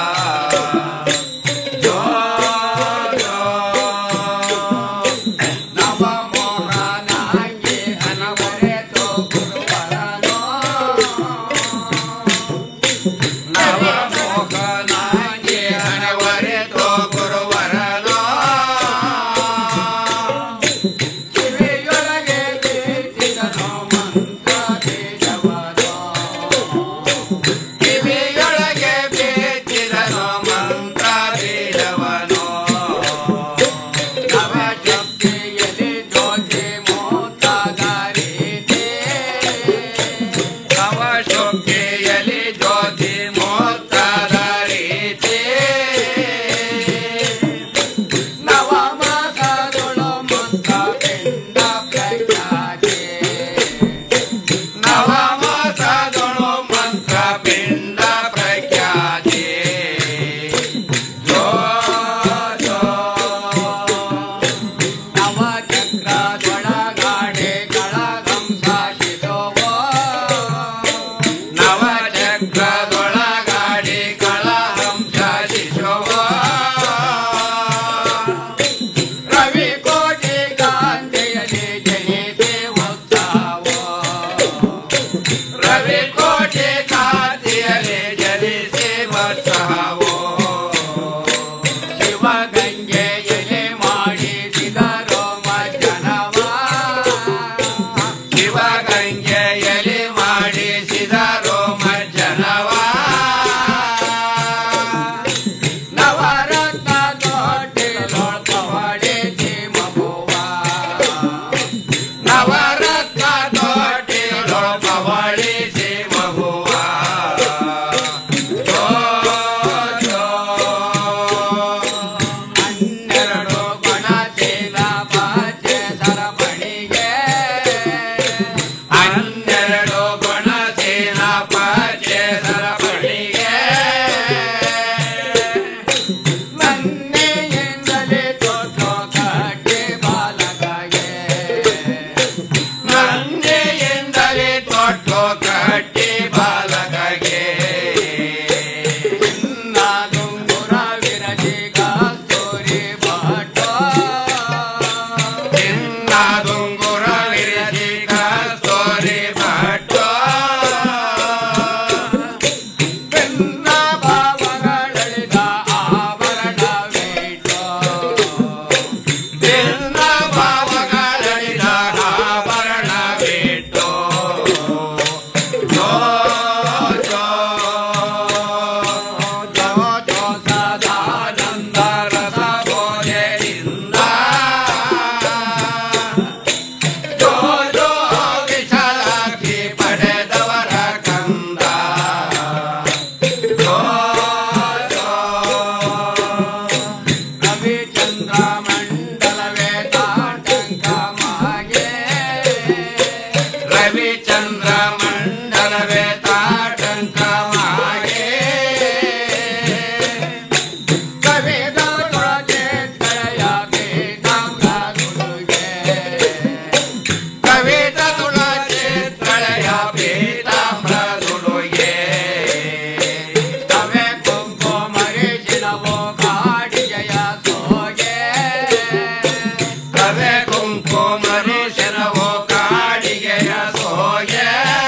ರವೆ ಕುಂಕುಮರು ಶರವೋ ಕಾಡಿಗೆಯ ಸೋಗೆ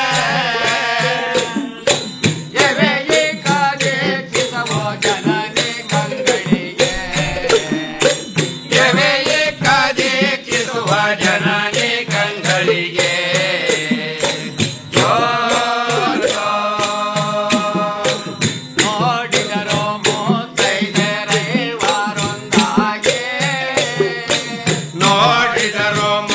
ಎವೆಯಿ ಕಾದೆ ಕಿಸವೋ ಜನನಿ ಕಂಗಳಿಗೆ ಎವೆಯಿ ಕಾದೆ ಕಿಸುವ ಜನನಿ ಕಂಗಳಿಗೆ ಜೋ ಜೋ ನೋಡಿದರೋ ಮುತ್ತೈದೆರೈವಾರೊಂದಾಗೆ ನೋಡಿದರೋ